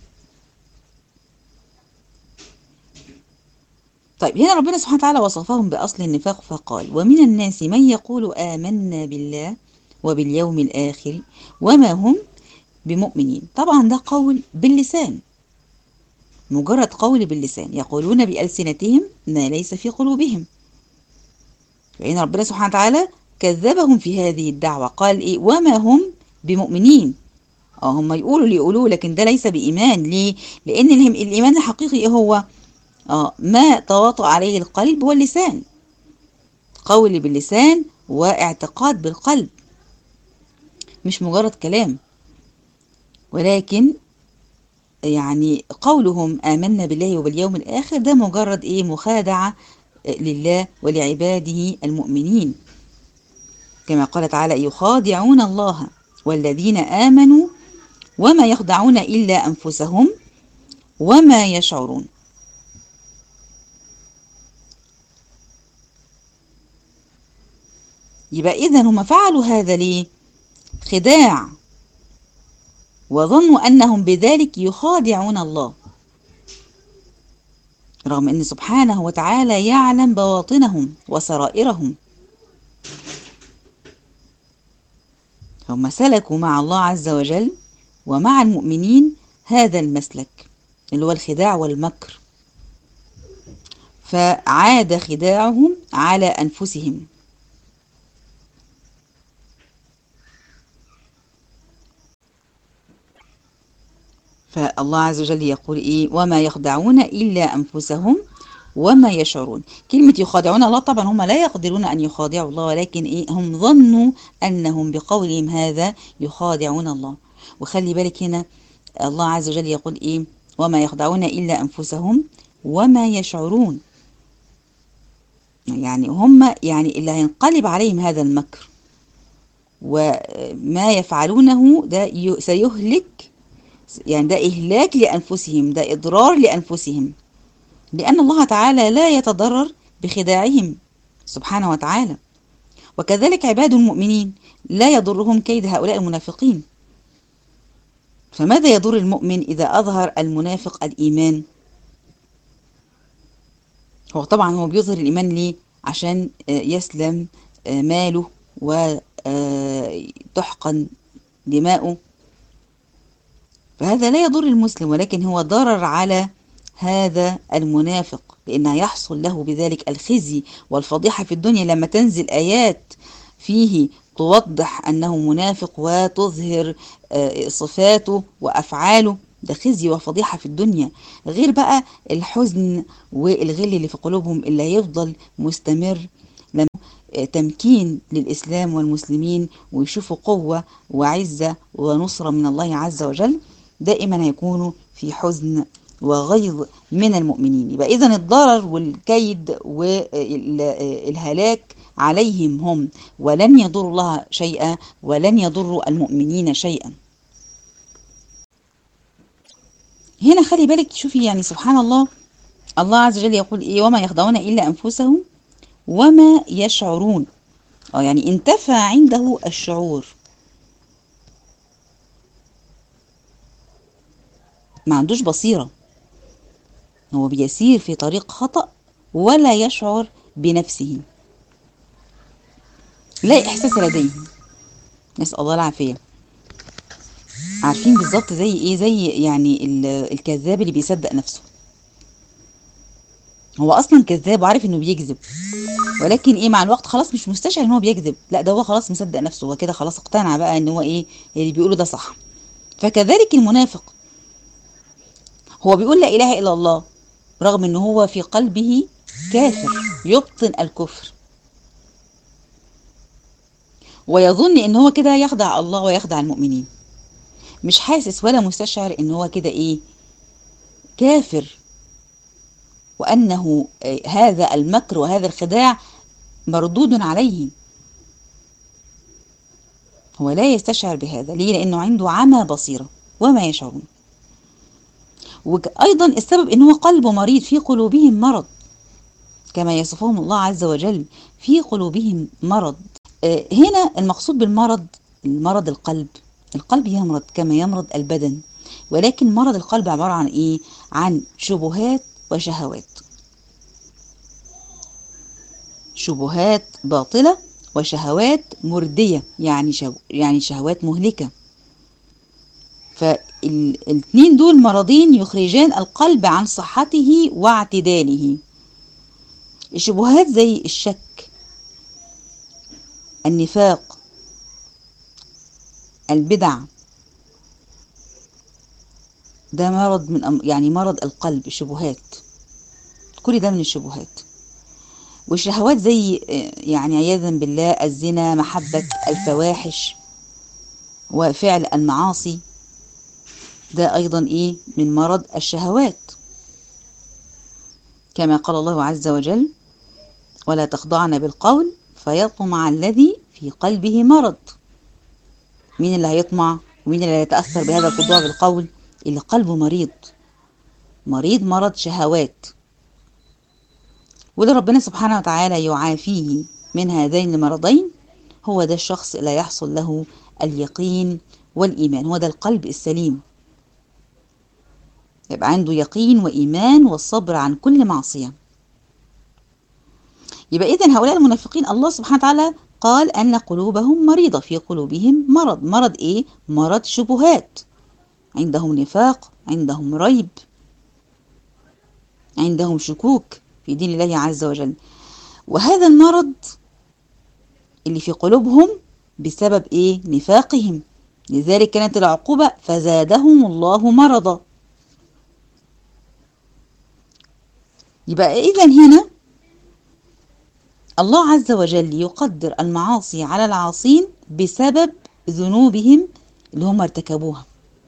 طيب هنا ربنا سبحانه وتعالى وصفهم بأصل النفاق فقال ومن الناس من يقول آمنا بالله وباليوم الآخر وما هم بمؤمنين طبعا ده قول باللسان مجرد قول باللسان يقولون بألسنتهم ما ليس في قلوبهم فإن ربنا سبحانه وتعالى كذبهم في هذه الدعوة قال إيه وما هم بمؤمنين اه هم يقولوا اللي يقولوه لكن ده ليس بإيمان ليه؟ لأن الهم- الإيمان الحقيقي إيه هو اه ما تواطأ عليه القلب واللسان قول باللسان واعتقاد بالقلب مش مجرد كلام ولكن يعني قولهم آمنا بالله وباليوم الآخر ده مجرد إيه مخادعة لله ولعباده المؤمنين كما قال تعالى يخادعون الله والذين آمنوا وما يخدعون إلا أنفسهم وما يشعرون يبقى إذا هم فعلوا هذا ليه خداع وظنوا أنهم بذلك يخادعون الله رغم أن سبحانه وتعالى يعلم بواطنهم وسرائرهم هم سلكوا مع الله عز وجل ومع المؤمنين هذا المسلك اللي هو الخداع والمكر فعاد خداعهم على أنفسهم فالله عز وجل يقول إيه وما يخدعون إلا أنفسهم وما يشعرون كلمة يخادعون الله طبعا هم لا يقدرون أن يخادعوا الله ولكن إيه هم ظنوا أنهم بقولهم هذا يخادعون الله وخلي بالك هنا الله عز وجل يقول إيه وما يخدعون إلا أنفسهم وما يشعرون يعني هم يعني اللي هينقلب عليهم هذا المكر وما يفعلونه ده سيهلك يعني ده إهلاك لأنفسهم ده إضرار لأنفسهم لأن الله تعالى لا يتضرر بخداعهم سبحانه وتعالى وكذلك عباد المؤمنين لا يضرهم كيد هؤلاء المنافقين فماذا يضر المؤمن إذا أظهر المنافق الإيمان هو طبعا هو بيظهر الإيمان ليه عشان يسلم ماله وتحقن دماؤه فهذا لا يضر المسلم ولكن هو ضرر على هذا المنافق لأنه يحصل له بذلك الخزي والفضيحة في الدنيا لما تنزل آيات فيه توضح أنه منافق وتظهر صفاته وأفعاله ده خزي وفضيحة في الدنيا غير بقى الحزن والغل اللي في قلوبهم اللي هيفضل مستمر لما تمكين للإسلام والمسلمين ويشوفوا قوة وعزة ونصرة من الله عز وجل دائما هيكونوا في حزن وغيظ من المؤمنين يبقى إذا الضرر والكيد والهلاك عليهم هم ولن يضروا الله شيئا ولن يضروا المؤمنين شيئا هنا خلي بالك شوفي يعني سبحان الله الله عز وجل يقول إيه وما يخدعون إلا أنفسهم وما يشعرون اه يعني انتفى عنده الشعور ما عندوش بصيرة هو بيسير في طريق خطأ ولا يشعر بنفسه لا إحساس لديه نسأل الله العافية عارفين بالظبط زي ايه زي يعني الكذاب اللي بيصدق نفسه هو اصلا كذاب وعارف انه بيكذب ولكن ايه مع الوقت خلاص مش مستشعر ان هو بيكذب لا ده هو خلاص مصدق نفسه هو كده خلاص اقتنع بقى ان هو ايه اللي بيقوله ده صح فكذلك المنافق هو بيقول لا اله الا الله رغم ان هو في قلبه كافر يبطن الكفر ويظن ان هو كده يخدع الله ويخدع المؤمنين مش حاسس ولا مستشعر ان هو كده ايه كافر وانه هذا المكر وهذا الخداع مردود عليه هو لا يستشعر بهذا ليه لانه عنده عمى بصيره وما يشعرون وايضا السبب ان هو قلبه مريض في قلوبهم مرض كما يصفهم الله عز وجل في قلوبهم مرض هنا المقصود بالمرض المرض القلب القلب يمرض كما يمرض البدن ولكن مرض القلب عبارة عن ايه عن شبهات وشهوات شبهات باطلة وشهوات مردية يعني شو يعني شهوات مهلكة فالاثنين دول مرضين يخرجان القلب عن صحته واعتداله الشبهات زي الشك النفاق البدع ده مرض من يعني مرض القلب الشبهات كل ده من الشبهات والشهوات زي يعني عياذا بالله الزنا محبة الفواحش وفعل المعاصي ده أيضا إيه من مرض الشهوات كما قال الله عز وجل ولا تخضعن بالقول فيطمع الذي في قلبه مرض مين اللي هيطمع ومين اللي هيتأثر بهذا الخضوع بالقول اللي قلبه مريض مريض مرض شهوات واللي ربنا سبحانه وتعالى يعافيه من هذين المرضين هو ده الشخص اللي يحصل له اليقين والإيمان هو ده القلب السليم يبقى عنده يقين وإيمان والصبر عن كل معصية يبقى إذن هؤلاء المنافقين الله سبحانه وتعالى قال أن قلوبهم مريضة في قلوبهم مرض مرض إيه؟ مرض شبهات عندهم نفاق عندهم ريب عندهم شكوك في دين الله عز وجل وهذا المرض اللي في قلوبهم بسبب إيه؟ نفاقهم لذلك كانت العقوبة فزادهم الله مرضا يبقى إذا هنا الله عز وجل يقدر المعاصي على العاصين بسبب ذنوبهم اللي هم ارتكبوها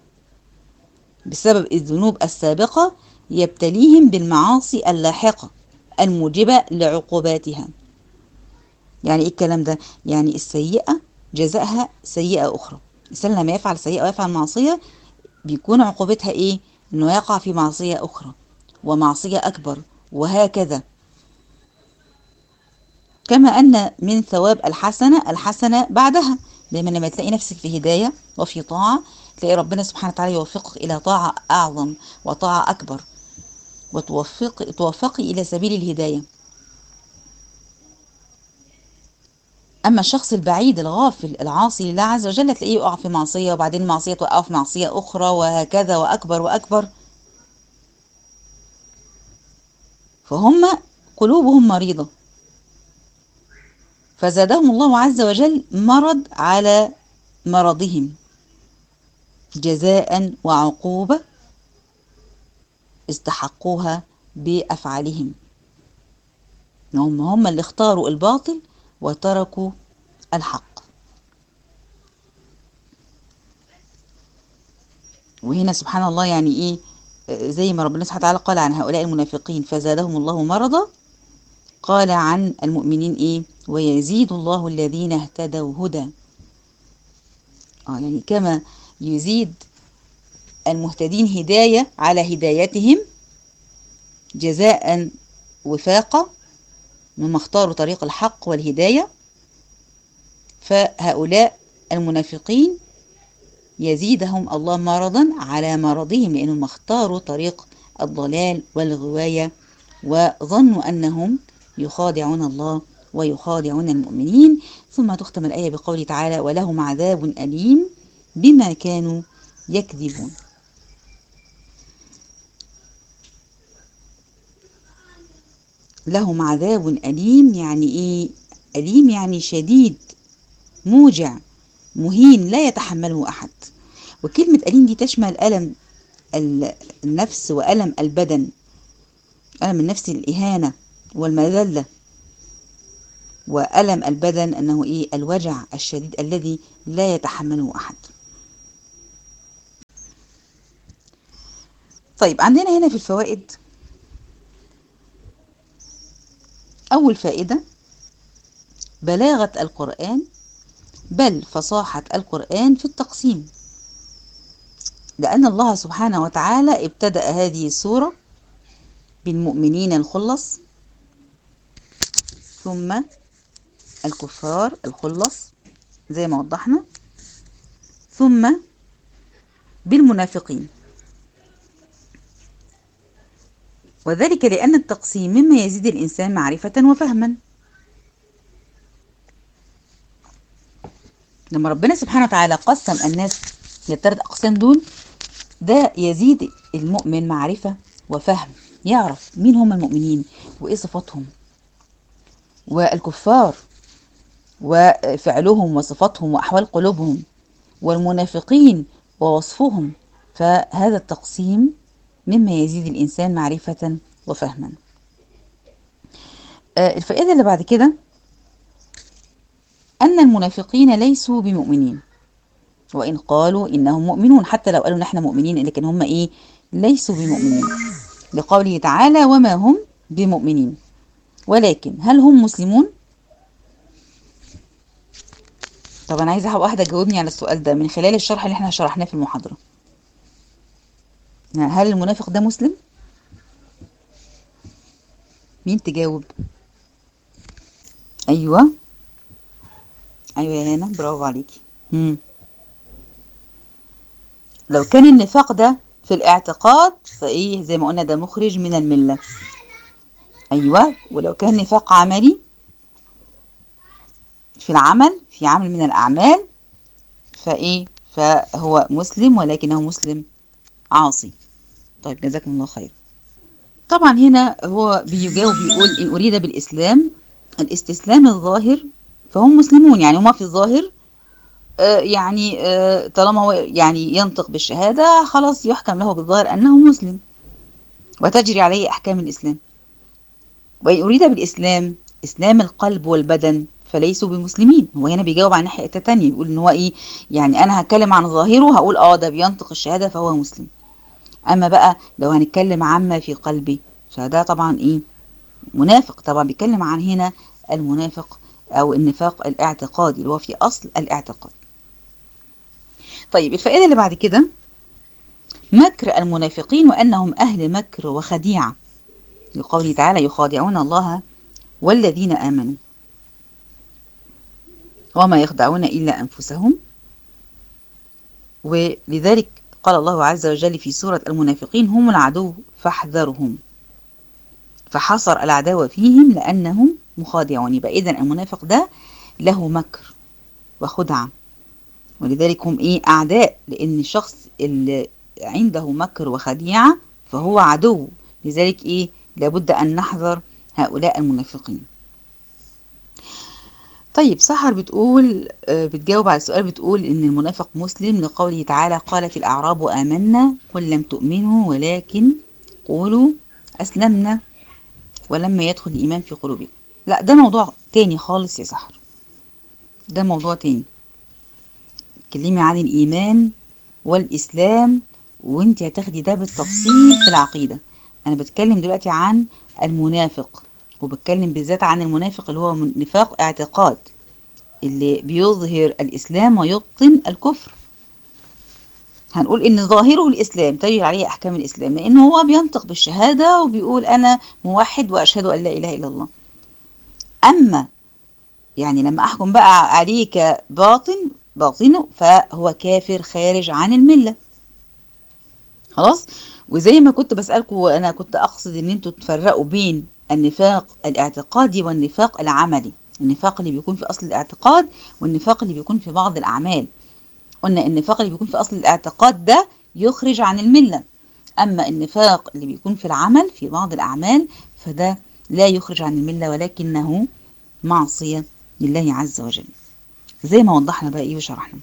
بسبب الذنوب السابقة يبتليهم بالمعاصي اللاحقة الموجبة لعقوباتها يعني ايه الكلام ده يعني السيئة جزاءها سيئة أخرى الإنسان لما يفعل سيئة ويفعل معصية بيكون عقوبتها ايه انه يقع في معصية أخرى ومعصية أكبر وهكذا كما أن من ثواب الحسنة الحسنة بعدها دايما لما تلاقي نفسك في هداية وفي طاعة تلاقي ربنا سبحانه وتعالى يوفقك إلى طاعة أعظم وطاعة أكبر وتوفق توفقي إلى سبيل الهداية أما الشخص البعيد الغافل العاصي لله عز وجل تلاقيه يقع في معصية وبعدين معصية توقعه في معصية أخرى وهكذا وأكبر وأكبر فهم قلوبهم مريضة فزادهم الله عز وجل مرض على مرضهم جزاء وعقوبة استحقوها بأفعالهم هم هم اللي اختاروا الباطل وتركوا الحق وهنا سبحان الله يعني ايه زي ما ربنا سبحانه وتعالى قال عن هؤلاء المنافقين فزادهم الله مرضا قال عن المؤمنين ايه ويزيد الله الذين اهتدوا هدى اه يعني كما يزيد المهتدين هداية على هدايتهم جزاء وفاقة مما اختاروا طريق الحق والهداية فهؤلاء المنافقين يزيدهم الله مرضا على مرضهم لأنهم اختاروا طريق الضلال والغواية وظنوا أنهم يخادعون الله ويخادعون المؤمنين ثم تختم الآية بقوله تعالى ولهم عذاب أليم بما كانوا يكذبون لهم عذاب أليم يعني إيه أليم يعني شديد موجع مهين لا يتحمله أحد وكلمة أليم دي تشمل ألم النفس وألم البدن ألم النفس الإهانة والمذلة وألم البدن أنه إيه الوجع الشديد الذي لا يتحمله أحد طيب عندنا هنا في الفوائد أول فائدة بلاغة القرآن بل فصاحة القرآن في التقسيم لأن الله سبحانه وتعالى ابتدأ هذه السورة بالمؤمنين الخلص ثم الكفار الخلص زي ما وضحنا ثم بالمنافقين وذلك لأن التقسيم مما يزيد الإنسان معرفة وفهما لما ربنا سبحانه وتعالى قسم الناس للثلاث أقسام دول ده يزيد المؤمن معرفة وفهم يعرف مين هم المؤمنين وإيه صفاتهم والكفار وفعلهم وصفاتهم وأحوال قلوبهم والمنافقين ووصفهم فهذا التقسيم مما يزيد الإنسان معرفة وفهما آه الفائدة اللي بعد كده أن المنافقين ليسوا بمؤمنين وإن قالوا إنهم مؤمنون حتى لو قالوا نحن مؤمنين لكن هم إيه ليسوا بمؤمنين لقوله تعالى وما هم بمؤمنين ولكن هل هم مسلمون طب أنا عايزة واحدة تجاوبني على السؤال ده من خلال الشرح اللي احنا شرحناه في المحاضرة هل المنافق ده مسلم مين تجاوب ايوه ايوه يا هنا برافو عليكي مم. لو كان النفاق ده في الاعتقاد فايه زي ما قلنا ده مخرج من المله ايوه ولو كان نفاق عملي في العمل في عمل من الاعمال فايه فهو مسلم ولكنه مسلم عاصي طيب جزاكم الله خير طبعا هنا هو بيجاوب بيقول إن أريد بالإسلام الاستسلام الظاهر فهم مسلمون يعني هما في الظاهر آه يعني آه طالما هو يعني ينطق بالشهادة خلاص يحكم له بالظاهر أنه مسلم وتجري عليه أحكام الإسلام وإن أريد بالإسلام إسلام القلب والبدن فليسوا بمسلمين هو هنا بيجاوب عن ناحية تانية يقول إن هو إيه يعني أنا هتكلم عن ظاهره هقول آه ده بينطق الشهادة فهو مسلم اما بقى لو هنتكلم عما في قلبي فده طبعا ايه منافق طبعا بيتكلم عن هنا المنافق او النفاق الاعتقادي اللي هو في اصل الاعتقاد طيب الفائده اللي بعد كده مكر المنافقين وانهم اهل مكر وخديعه لقوله تعالى يخادعون الله والذين امنوا وما يخدعون الا انفسهم ولذلك قال الله عز وجل في سورة المنافقين هم العدو فاحذرهم فحصر العداوة فيهم لأنهم مخادعون يبقى إذا المنافق ده له مكر وخدعة ولذلك هم إيه أعداء لأن الشخص اللي عنده مكر وخديعة فهو عدو لذلك إيه لابد أن نحذر هؤلاء المنافقين طيب سحر بتقول بتجاوب على السؤال بتقول ان المنافق مسلم لقوله تعالى قالت الاعراب امنا قل لم تؤمنوا ولكن قولوا اسلمنا ولما يدخل الايمان في قلوبكم لا ده موضوع تاني خالص يا سحر ده موضوع تاني اتكلمي عن الايمان والاسلام وانت هتاخدي ده بالتفصيل في العقيده انا بتكلم دلوقتي عن المنافق وبتكلم بالذات عن المنافق اللي هو نفاق اعتقاد اللي بيظهر الإسلام ويبطن الكفر هنقول إن ظاهره الإسلام تجري عليه أحكام الإسلام لأنه هو بينطق بالشهادة وبيقول أنا موحد وأشهد أن لا إله إلا الله أما يعني لما أحكم بقى عليه كباطن باطنه فهو كافر خارج عن الملة خلاص وزي ما كنت بسألكم وأنا كنت أقصد إن أنتوا تفرقوا بين النفاق الاعتقادي والنفاق العملي النفاق اللي بيكون في أصل الاعتقاد والنفاق اللي بيكون في بعض الأعمال قلنا النفاق اللي بيكون في أصل الاعتقاد ده يخرج عن الملة أما النفاق اللي بيكون في العمل في بعض الأعمال فده لا يخرج عن الملة ولكنه معصية لله عز وجل زي ما وضحنا بقى إيه وشرحنا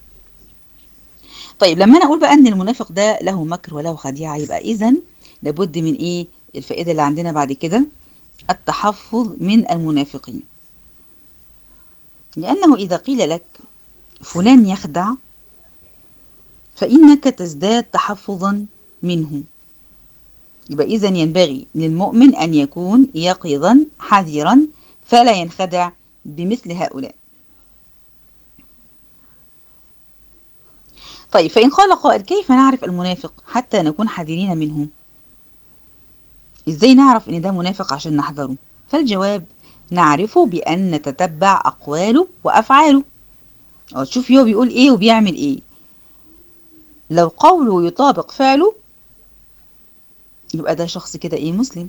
طيب لما أنا أقول بقى أن المنافق ده له مكر وله خديعة يبقى إذن لابد من إيه الفائدة اللي عندنا بعد كده التحفظ من المنافقين لأنه إذا قيل لك فلان يخدع فإنك تزداد تحفظا منه يبقى إذا ينبغي للمؤمن أن يكون يقظا حذرا فلا ينخدع بمثل هؤلاء طيب فإن قال قائل كيف نعرف المنافق حتى نكون حذرين منه إزاي نعرف إن ده منافق عشان نحذره فالجواب نعرفه بأن نتتبع أقواله وأفعاله أو تشوف هو بيقول إيه وبيعمل إيه لو قوله يطابق فعله يبقى ده شخص كده إيه مسلم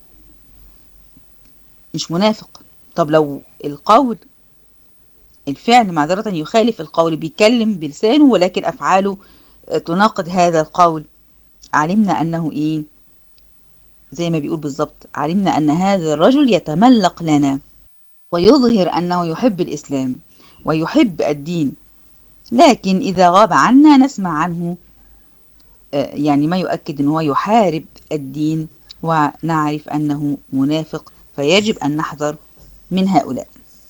مش منافق طب لو القول الفعل معذرة يخالف القول بيتكلم بلسانه ولكن أفعاله تناقض هذا القول علمنا أنه إيه زي ما بيقول بالظبط علمنا أن هذا الرجل يتملق لنا ويظهر أنه يحب الإسلام ويحب الدين لكن إذا غاب عنا نسمع عنه يعني ما يؤكد أنه يحارب الدين ونعرف أنه منافق فيجب أن نحذر من هؤلاء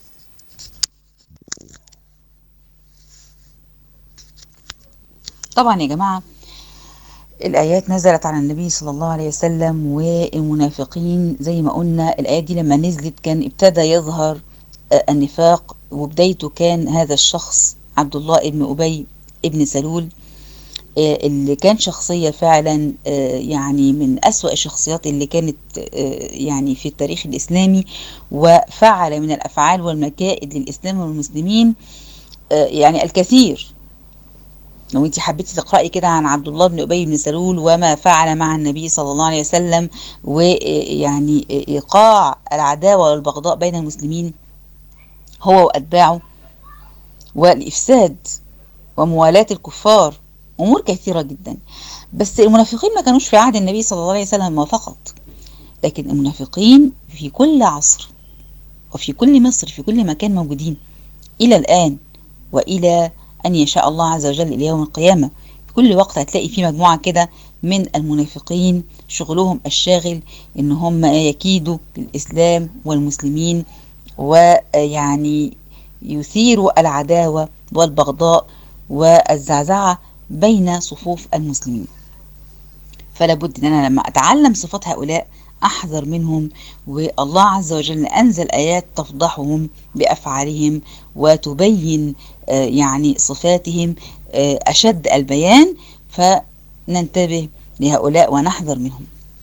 طبعا يا جماعة الآيات نزلت على النبي صلى الله عليه وسلم والمنافقين زي ما قلنا الآيات دي لما نزلت كان ابتدى يظهر النفاق وبدايته كان هذا الشخص عبد الله ابن أبي ابن سلول اللي كان شخصية فعلا يعني من أسوأ الشخصيات اللي كانت يعني في التاريخ الإسلامي وفعل من الأفعال والمكائد للإسلام والمسلمين يعني الكثير لو انت حبيتي تقرأي كده عن عبد الله بن أبي بن سلول وما فعل مع النبي صلى الله عليه وسلم ويعني إيقاع العداوة والبغضاء بين المسلمين هو وأتباعه والإفساد وموالاة الكفار أمور كثيرة جدا بس المنافقين ما كانوش في عهد النبي صلى الله عليه وسلم فقط لكن المنافقين في كل عصر وفي كل مصر في كل مكان موجودين إلى الآن وإلى أن يشاء الله عز وجل إلى يوم القيامة في كل وقت هتلاقي في مجموعة كده من المنافقين شغلهم الشاغل إن هم يكيدوا للإسلام والمسلمين ويعني يثيروا العداوة والبغضاء والزعزعة بين صفوف المسلمين فلا بد ان انا لما اتعلم صفات هؤلاء احذر منهم والله عز وجل انزل ايات تفضحهم بافعالهم وتبين يعني صفاتهم اشد البيان فننتبه لهؤلاء ونحذر منهم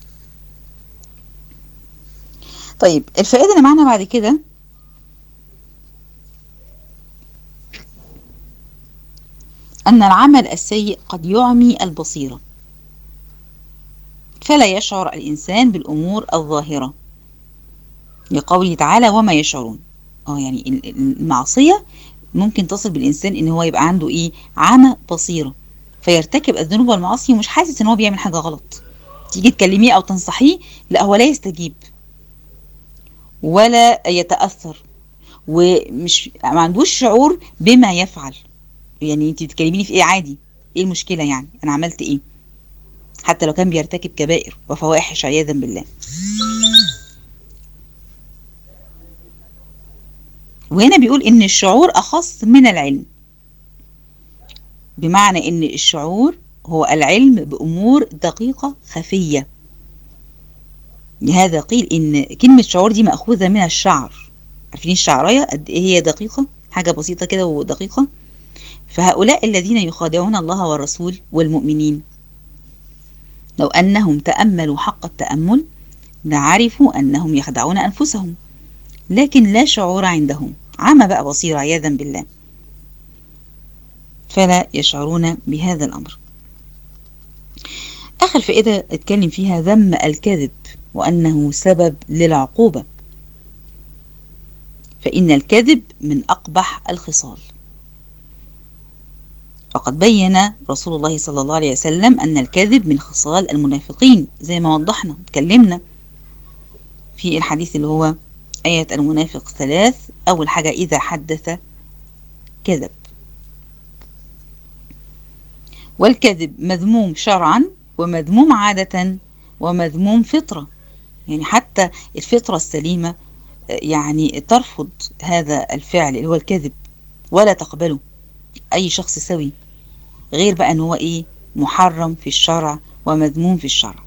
طيب الفائده اللي معانا بعد كده أن العمل السيء قد يعمي البصيرة فلا يشعر الإنسان بالأمور الظاهرة لقوله تعالى وما يشعرون اه يعني المعصية ممكن تصل بالإنسان إن هو يبقى عنده إيه عمى بصيرة فيرتكب الذنوب والمعاصي ومش حاسس إن هو بيعمل حاجة غلط تيجي تكلميه أو تنصحيه لا هو لا يستجيب ولا يتأثر ومش ما عندوش شعور بما يفعل يعني انت بتكلميني في ايه عادي ايه المشكله يعني انا عملت ايه حتى لو كان بيرتكب كبائر وفواحش عياذا بالله وهنا بيقول ان الشعور اخص من العلم بمعنى ان الشعور هو العلم بامور دقيقه خفيه لهذا قيل ان كلمه شعور دي ماخوذه من الشعر عارفين الشعريه قد ايه هي دقيقه حاجه بسيطه كده ودقيقه فهؤلاء الذين يخادعون الله والرسول والمؤمنين لو أنهم تأملوا حق التأمل لعرفوا أنهم يخدعون أنفسهم لكن لا شعور عندهم عمى بقى بصير عياذا بالله فلا يشعرون بهذا الأمر آخر فائدة اتكلم فيها ذم الكذب وأنه سبب للعقوبة فإن الكذب من أقبح الخصال فقد بين رسول الله صلى الله عليه وسلم أن الكذب من خصال المنافقين زي ما وضحنا اتكلمنا في الحديث اللي هو آية المنافق ثلاث أول حاجة إذا حدث كذب والكذب مذموم شرعا ومذموم عادة ومذموم فطرة يعني حتى الفطرة السليمة يعني ترفض هذا الفعل اللي هو الكذب ولا تقبله أي شخص سوي غير بقى ان هو ايه محرم في الشرع ومذموم في الشرع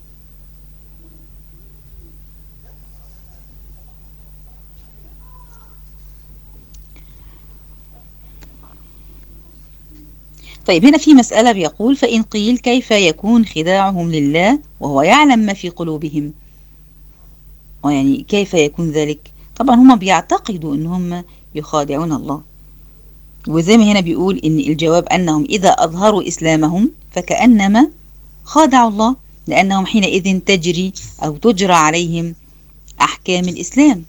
طيب هنا في مسألة بيقول فإن قيل كيف يكون خداعهم لله وهو يعلم ما في قلوبهم يعني كيف يكون ذلك طبعا هم بيعتقدوا ان هم يخادعون الله وزي ما هنا بيقول ان الجواب انهم اذا اظهروا اسلامهم فكأنما خادعوا الله لانهم حينئذ تجري او تجرى عليهم احكام الاسلام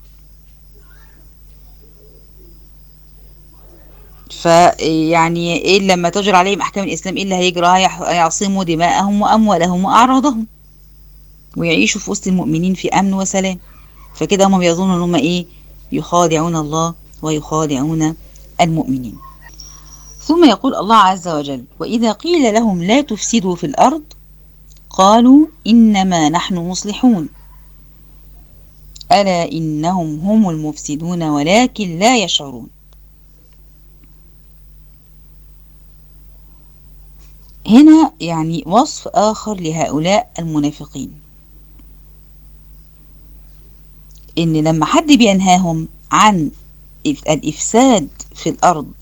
فيعني ايه لما تجرى عليهم احكام الاسلام ايه اللي هيجرى هيعصموا دماءهم واموالهم واعراضهم ويعيشوا في وسط المؤمنين في امن وسلام فكده هم بيظنوا ان هم ايه يخادعون الله ويخادعون المؤمنين ثم يقول الله عز وجل وإذا قيل لهم لا تفسدوا في الأرض قالوا إنما نحن مصلحون ألا إنهم هم المفسدون ولكن لا يشعرون هنا يعني وصف آخر لهؤلاء المنافقين إن لما حد بينهاهم عن الإفساد في الأرض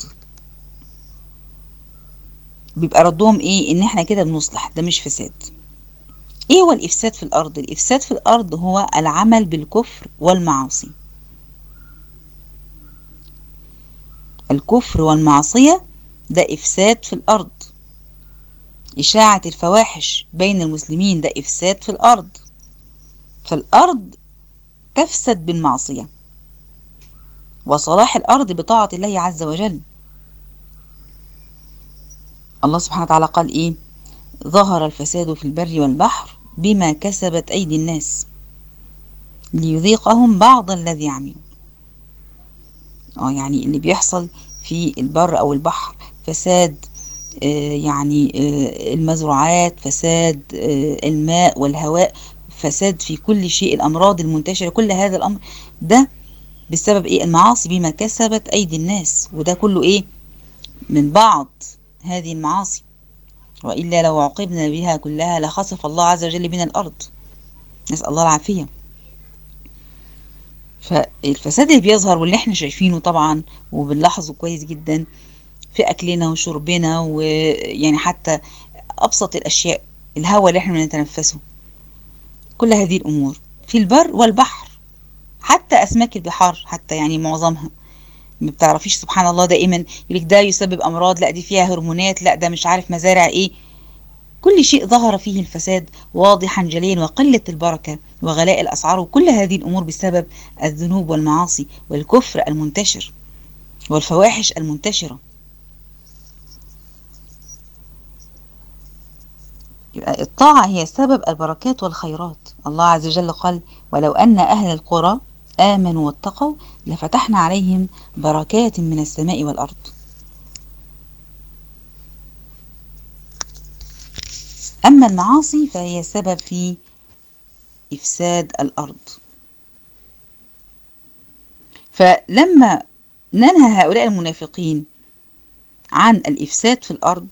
بيبقى ردهم إيه إن إحنا كده بنصلح ده مش فساد إيه هو الإفساد في الأرض الإفساد في الأرض هو العمل بالكفر والمعاصي الكفر والمعصية ده إفساد في الأرض إشاعة الفواحش بين المسلمين ده إفساد في الأرض فالأرض تفسد بالمعصية وصلاح الأرض بطاعة الله عز وجل الله سبحانه وتعالى قال إيه ظهر الفساد في البر والبحر بما كسبت أيدي الناس ليذيقهم بعض الذي عملوا اه يعني اللي بيحصل في البر أو البحر فساد آه يعني آه المزروعات فساد آه الماء والهواء فساد في كل شيء الأمراض المنتشرة كل هذا الأمر ده بسبب إيه المعاصي بما كسبت أيدي الناس وده كله إيه من بعض هذه المعاصي وإلا لو عوقبنا بها كلها لخسف الله عز وجل بنا الأرض نسأل الله العافية فالفساد اللي بيظهر واللي احنا شايفينه طبعا وبنلاحظه كويس جدا في أكلنا وشربنا ويعني حتى أبسط الأشياء الهواء اللي احنا بنتنفسه كل هذه الأمور في البر والبحر حتى أسماك البحار حتى يعني معظمها ما بتعرفيش سبحان الله دائما يقولك ده يسبب أمراض لا دي فيها هرمونات لا ده مش عارف مزارع إيه كل شيء ظهر فيه الفساد واضحا جليا وقلة البركة وغلاء الأسعار وكل هذه الأمور بسبب الذنوب والمعاصي والكفر المنتشر والفواحش المنتشرة يبقى الطاعة هي سبب البركات والخيرات الله عز وجل قال ولو أن أهل القرى آمنوا واتقوا لفتحنا عليهم بركات من السماء والأرض أما المعاصي فهي سبب في إفساد الأرض فلما ننهى هؤلاء المنافقين عن الإفساد في الأرض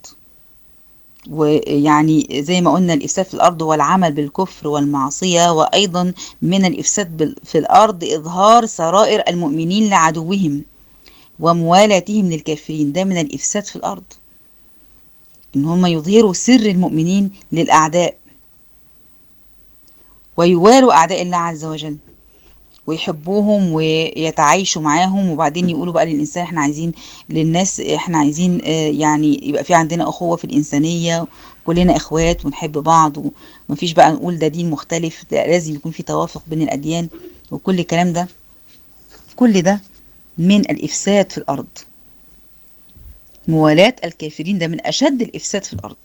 ويعني زي ما قلنا الإفساد في الأرض هو العمل بالكفر والمعصية وأيضا من الإفساد في الأرض إظهار سرائر المؤمنين لعدوهم وموالاتهم للكافرين ده من الإفساد في الأرض إن هم يظهروا سر المؤمنين للأعداء ويوالوا أعداء الله عز وجل ويحبوهم ويتعايشوا معاهم وبعدين يقولوا بقى للإنسان احنا عايزين للناس احنا عايزين اه يعني يبقى في عندنا أخوة في الإنسانية كلنا إخوات ونحب بعض ومفيش بقى نقول ده دين مختلف ده لازم يكون في توافق بين الأديان وكل الكلام ده كل ده من الإفساد في الأرض موالاة الكافرين ده من أشد الإفساد في الأرض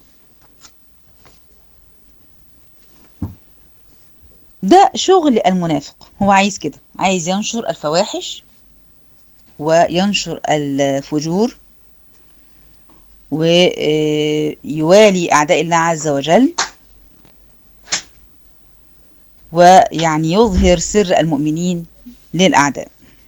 ده شغل المنافق هو عايز كده عايز ينشر الفواحش وينشر الفجور ويوالي أعداء الله عز وجل ويعني يظهر سر المؤمنين للأعداء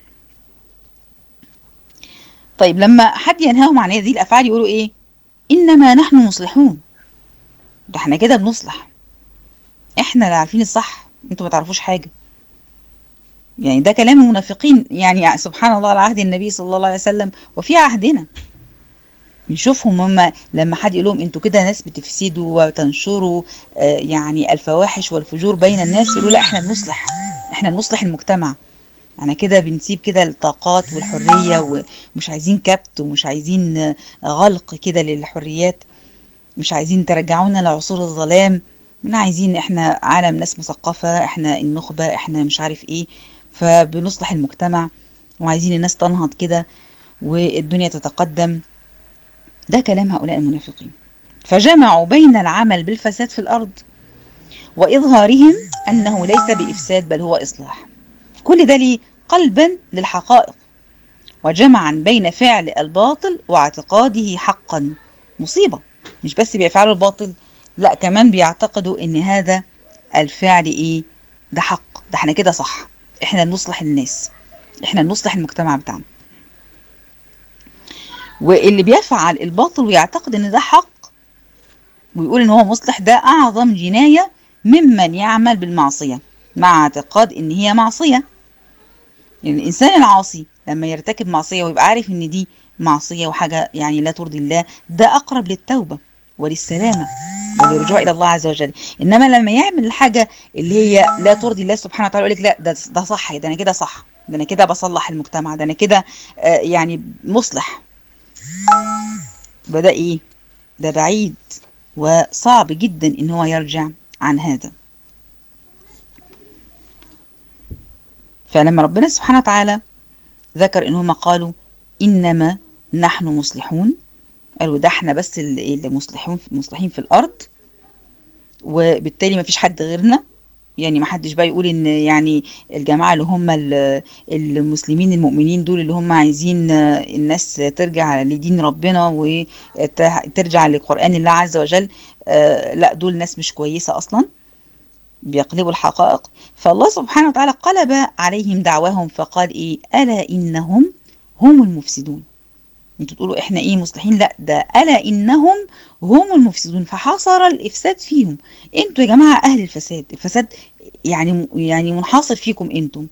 طيب لما حد ينهاهم عن هذه الأفعال يقولوا إيه إنما نحن مصلحون ده احنا كده بنصلح احنا اللي عارفين الصح انتوا ما تعرفوش حاجة يعني ده كلام المنافقين يعني سبحان الله على عهد النبي صلى الله عليه وسلم وفي عهدنا نشوفهم هم لما حد يقول لهم انتوا كده ناس بتفسدوا وتنشروا آه يعني الفواحش والفجور بين الناس يقولوا لا احنا بنصلح احنا بنصلح المجتمع احنا كده بنسيب كده الطاقات والحرية ومش عايزين كبت ومش عايزين غلق كده للحريات مش عايزين ترجعونا لعصور الظلام احنا عايزين احنا عالم ناس مثقفة احنا النخبة احنا مش عارف ايه فبنصلح المجتمع وعايزين الناس تنهض كده والدنيا تتقدم ده كلام هؤلاء المنافقين فجمعوا بين العمل بالفساد في الأرض وإظهارهم أنه ليس بإفساد بل هو إصلاح كل ده ليه قلبا للحقائق وجمعا بين فعل الباطل واعتقاده حقا مصيبة مش بس بيفعلوا الباطل لا كمان بيعتقدوا ان هذا الفعل ايه ده حق ده احنا كده صح احنا نصلح الناس احنا نصلح المجتمع بتاعنا واللي بيفعل الباطل ويعتقد ان ده حق ويقول ان هو مصلح ده اعظم جناية ممن يعمل بالمعصية مع اعتقاد ان هي معصية يعني الانسان العاصي لما يرتكب معصية ويبقى عارف ان دي معصية وحاجة يعني لا ترضي الله ده اقرب للتوبة وللسلامة والرجوع الى الله عز وجل انما لما يعمل الحاجة اللي هي لا ترضي الله سبحانه وتعالى يقول لك لا ده ده صح ده انا كده صح ده انا كده بصلح المجتمع ده انا كده آه يعني مصلح بدأ ايه ده بعيد وصعب جدا ان هو يرجع عن هذا فلما ربنا سبحانه وتعالى ذكر ان هم قالوا انما نحن مصلحون قالوا ده احنا بس اللي مصلحون مصلحين في الارض وبالتالي ما فيش حد غيرنا يعني ما حدش بقى يقول ان يعني الجماعه اللي هم المسلمين المؤمنين دول اللي هم عايزين الناس ترجع لدين ربنا وترجع لقران الله عز وجل لا دول ناس مش كويسه اصلا بيقلبوا الحقائق فالله سبحانه وتعالى قلب عليهم دعواهم فقال ايه الا انهم هم المفسدون انتوا تقولوا احنا ايه مصلحين لا ده الا انهم هم المفسدون فحصر الافساد فيهم انتوا يا جماعه اهل الفساد الفساد يعني يعني منحصر فيكم انتم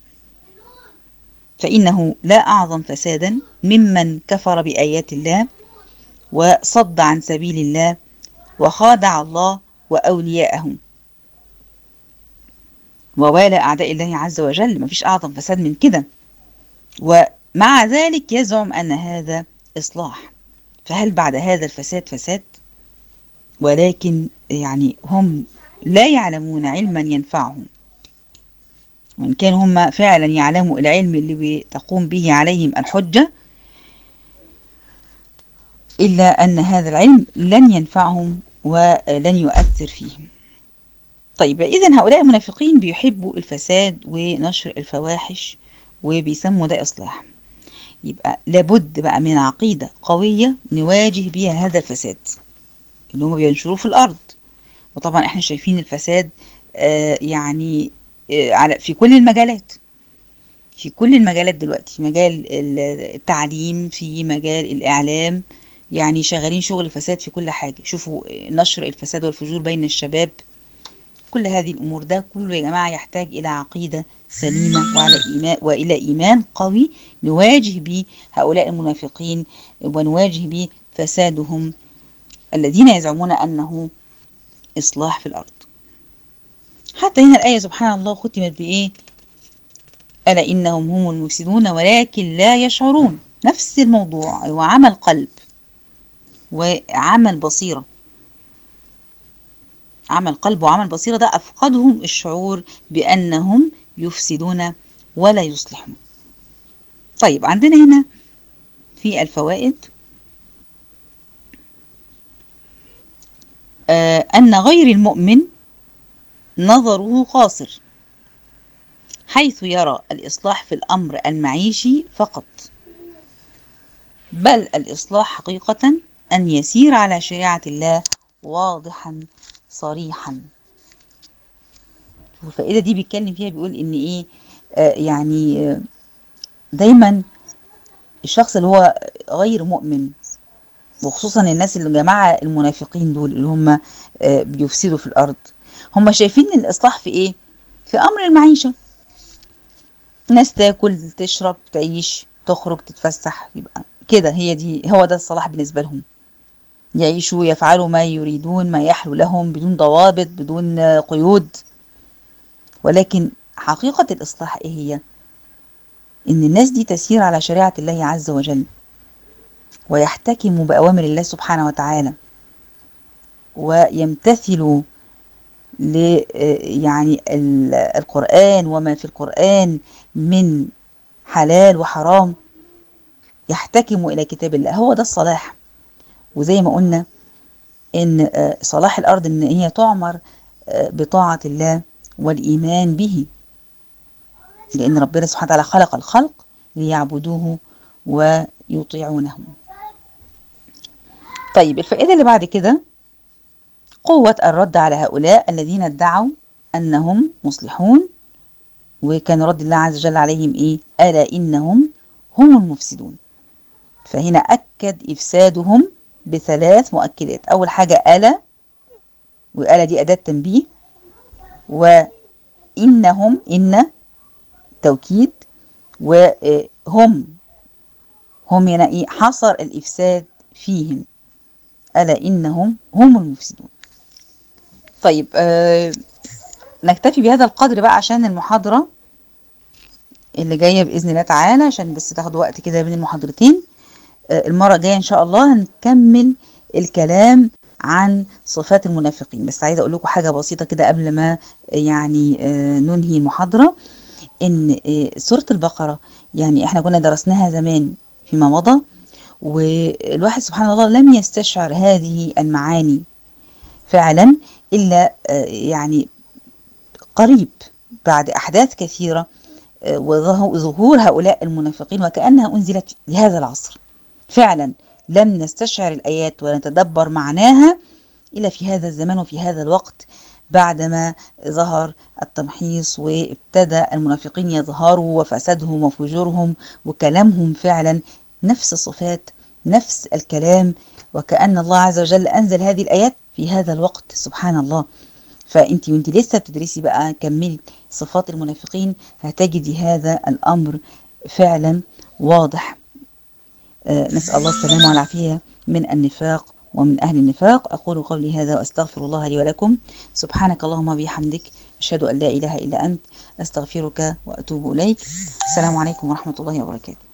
فانه لا اعظم فسادا ممن كفر بايات الله وصد عن سبيل الله وخادع الله واولياءه ووالى اعداء الله عز وجل مفيش اعظم فساد من كده ومع ذلك يزعم ان هذا إصلاح فهل بعد هذا الفساد فساد ولكن يعني هم لا يعلمون علما ينفعهم وإن كان هم فعلا يعلموا العلم اللي تقوم به عليهم الحجة إلا أن هذا العلم لن ينفعهم ولن يؤثر فيهم طيب إذا هؤلاء المنافقين بيحبوا الفساد ونشر الفواحش وبيسموا ده إصلاح يبقى لابد بقى من عقيدة قوية نواجه بيها هذا الفساد اللي هم بينشروه في الأرض وطبعا احنا شايفين الفساد آه يعني آه على في كل المجالات في كل المجالات دلوقتي مجال التعليم في مجال الإعلام يعني شغالين شغل الفساد في كل حاجة شوفوا نشر الفساد والفجور بين الشباب كل هذه الأمور ده كله يا جماعة يحتاج إلى عقيدة سليمة وعلى إيمان وإلى إيمان قوي نواجه به هؤلاء المنافقين ونواجه به فسادهم الذين يزعمون أنه إصلاح في الأرض حتى هنا الآية سبحان الله ختمت بإيه ألا إنهم هم المفسدون ولكن لا يشعرون نفس الموضوع وعمل قلب وعمل بصيره عمل قلب وعمل بصيرة ده أفقدهم الشعور بأنهم يفسدون ولا يصلحون طيب عندنا هنا في الفوائد آه أن غير المؤمن نظره قاصر حيث يرى الإصلاح في الأمر المعيشي فقط بل الإصلاح حقيقة أن يسير على شريعة الله واضحا صريحا الفائدة دي بيتكلم فيها بيقول ان ايه آه يعني آه دايما الشخص اللي هو غير مؤمن وخصوصا الناس اللي جماعة المنافقين دول اللي هم آه بيفسدوا في الارض هم شايفين الاصلاح في ايه في امر المعيشة ناس تاكل تشرب تعيش تخرج تتفسح يبقى كده هي دي هو ده الصلاح بالنسبة لهم يعيشوا يفعلوا ما يريدون ما يحلو لهم بدون ضوابط بدون قيود ولكن حقيقة الإصلاح إيه هي؟ إن الناس دي تسير على شريعة الله عز وجل ويحتكموا بأوامر الله سبحانه وتعالى ويمتثلوا ل يعني القرآن وما في القرآن من حلال وحرام يحتكموا إلى كتاب الله هو ده الصلاح وزي ما قلنا ان صلاح الارض ان هي تعمر بطاعة الله والايمان به لان ربنا سبحانه وتعالى خلق الخلق ليعبدوه ويطيعونه طيب الفائدة اللي بعد كده قوة الرد على هؤلاء الذين ادعوا انهم مصلحون وكان رد الله عز وجل عليهم إيه ألا إنهم هم المفسدون فهنا أكد إفسادهم بثلاث مؤكدات أول حاجة ألا وألا دي أداة تنبيه وإنهم إن توكيد وهم هم هنا إيه حصر الإفساد فيهم ألا إنهم هم المفسدون طيب آه نكتفي بهذا القدر بقى عشان المحاضرة اللي جاية بإذن الله تعالى عشان بس تاخد وقت كده بين المحاضرتين آه المرة الجاية إن شاء الله هنكمل الكلام عن صفات المنافقين بس عايزة أقول لكم حاجة بسيطة كده قبل ما يعني آه ننهي المحاضرة إن آه سورة البقرة يعني إحنا كنا درسناها زمان فيما مضى والواحد سبحان الله لم يستشعر هذه المعاني فعلا إلا يعني قريب بعد أحداث كثيرة وظهور هؤلاء المنافقين وكأنها أنزلت لهذا العصر فعلا لم نستشعر الآيات ونتدبر معناها إلا في هذا الزمان وفي هذا الوقت بعدما ظهر التمحيص وابتدى المنافقين يظهروا وفسادهم وفجورهم وكلامهم فعلا نفس الصفات نفس الكلام وكأن الله عز وجل أنزل هذه الآيات في هذا الوقت سبحان الله فأنت وانت لسه بتدرسي بقى كملي صفات المنافقين هتجدي هذا الأمر فعلا واضح آه نسأل الله السلامة والعافية من النفاق ومن أهل النفاق أقول قولي هذا وأستغفر الله لي ولكم سبحانك اللهم وبحمدك أشهد أن لا إله إلا أنت أستغفرك وأتوب إليك السلام عليكم ورحمة الله وبركاته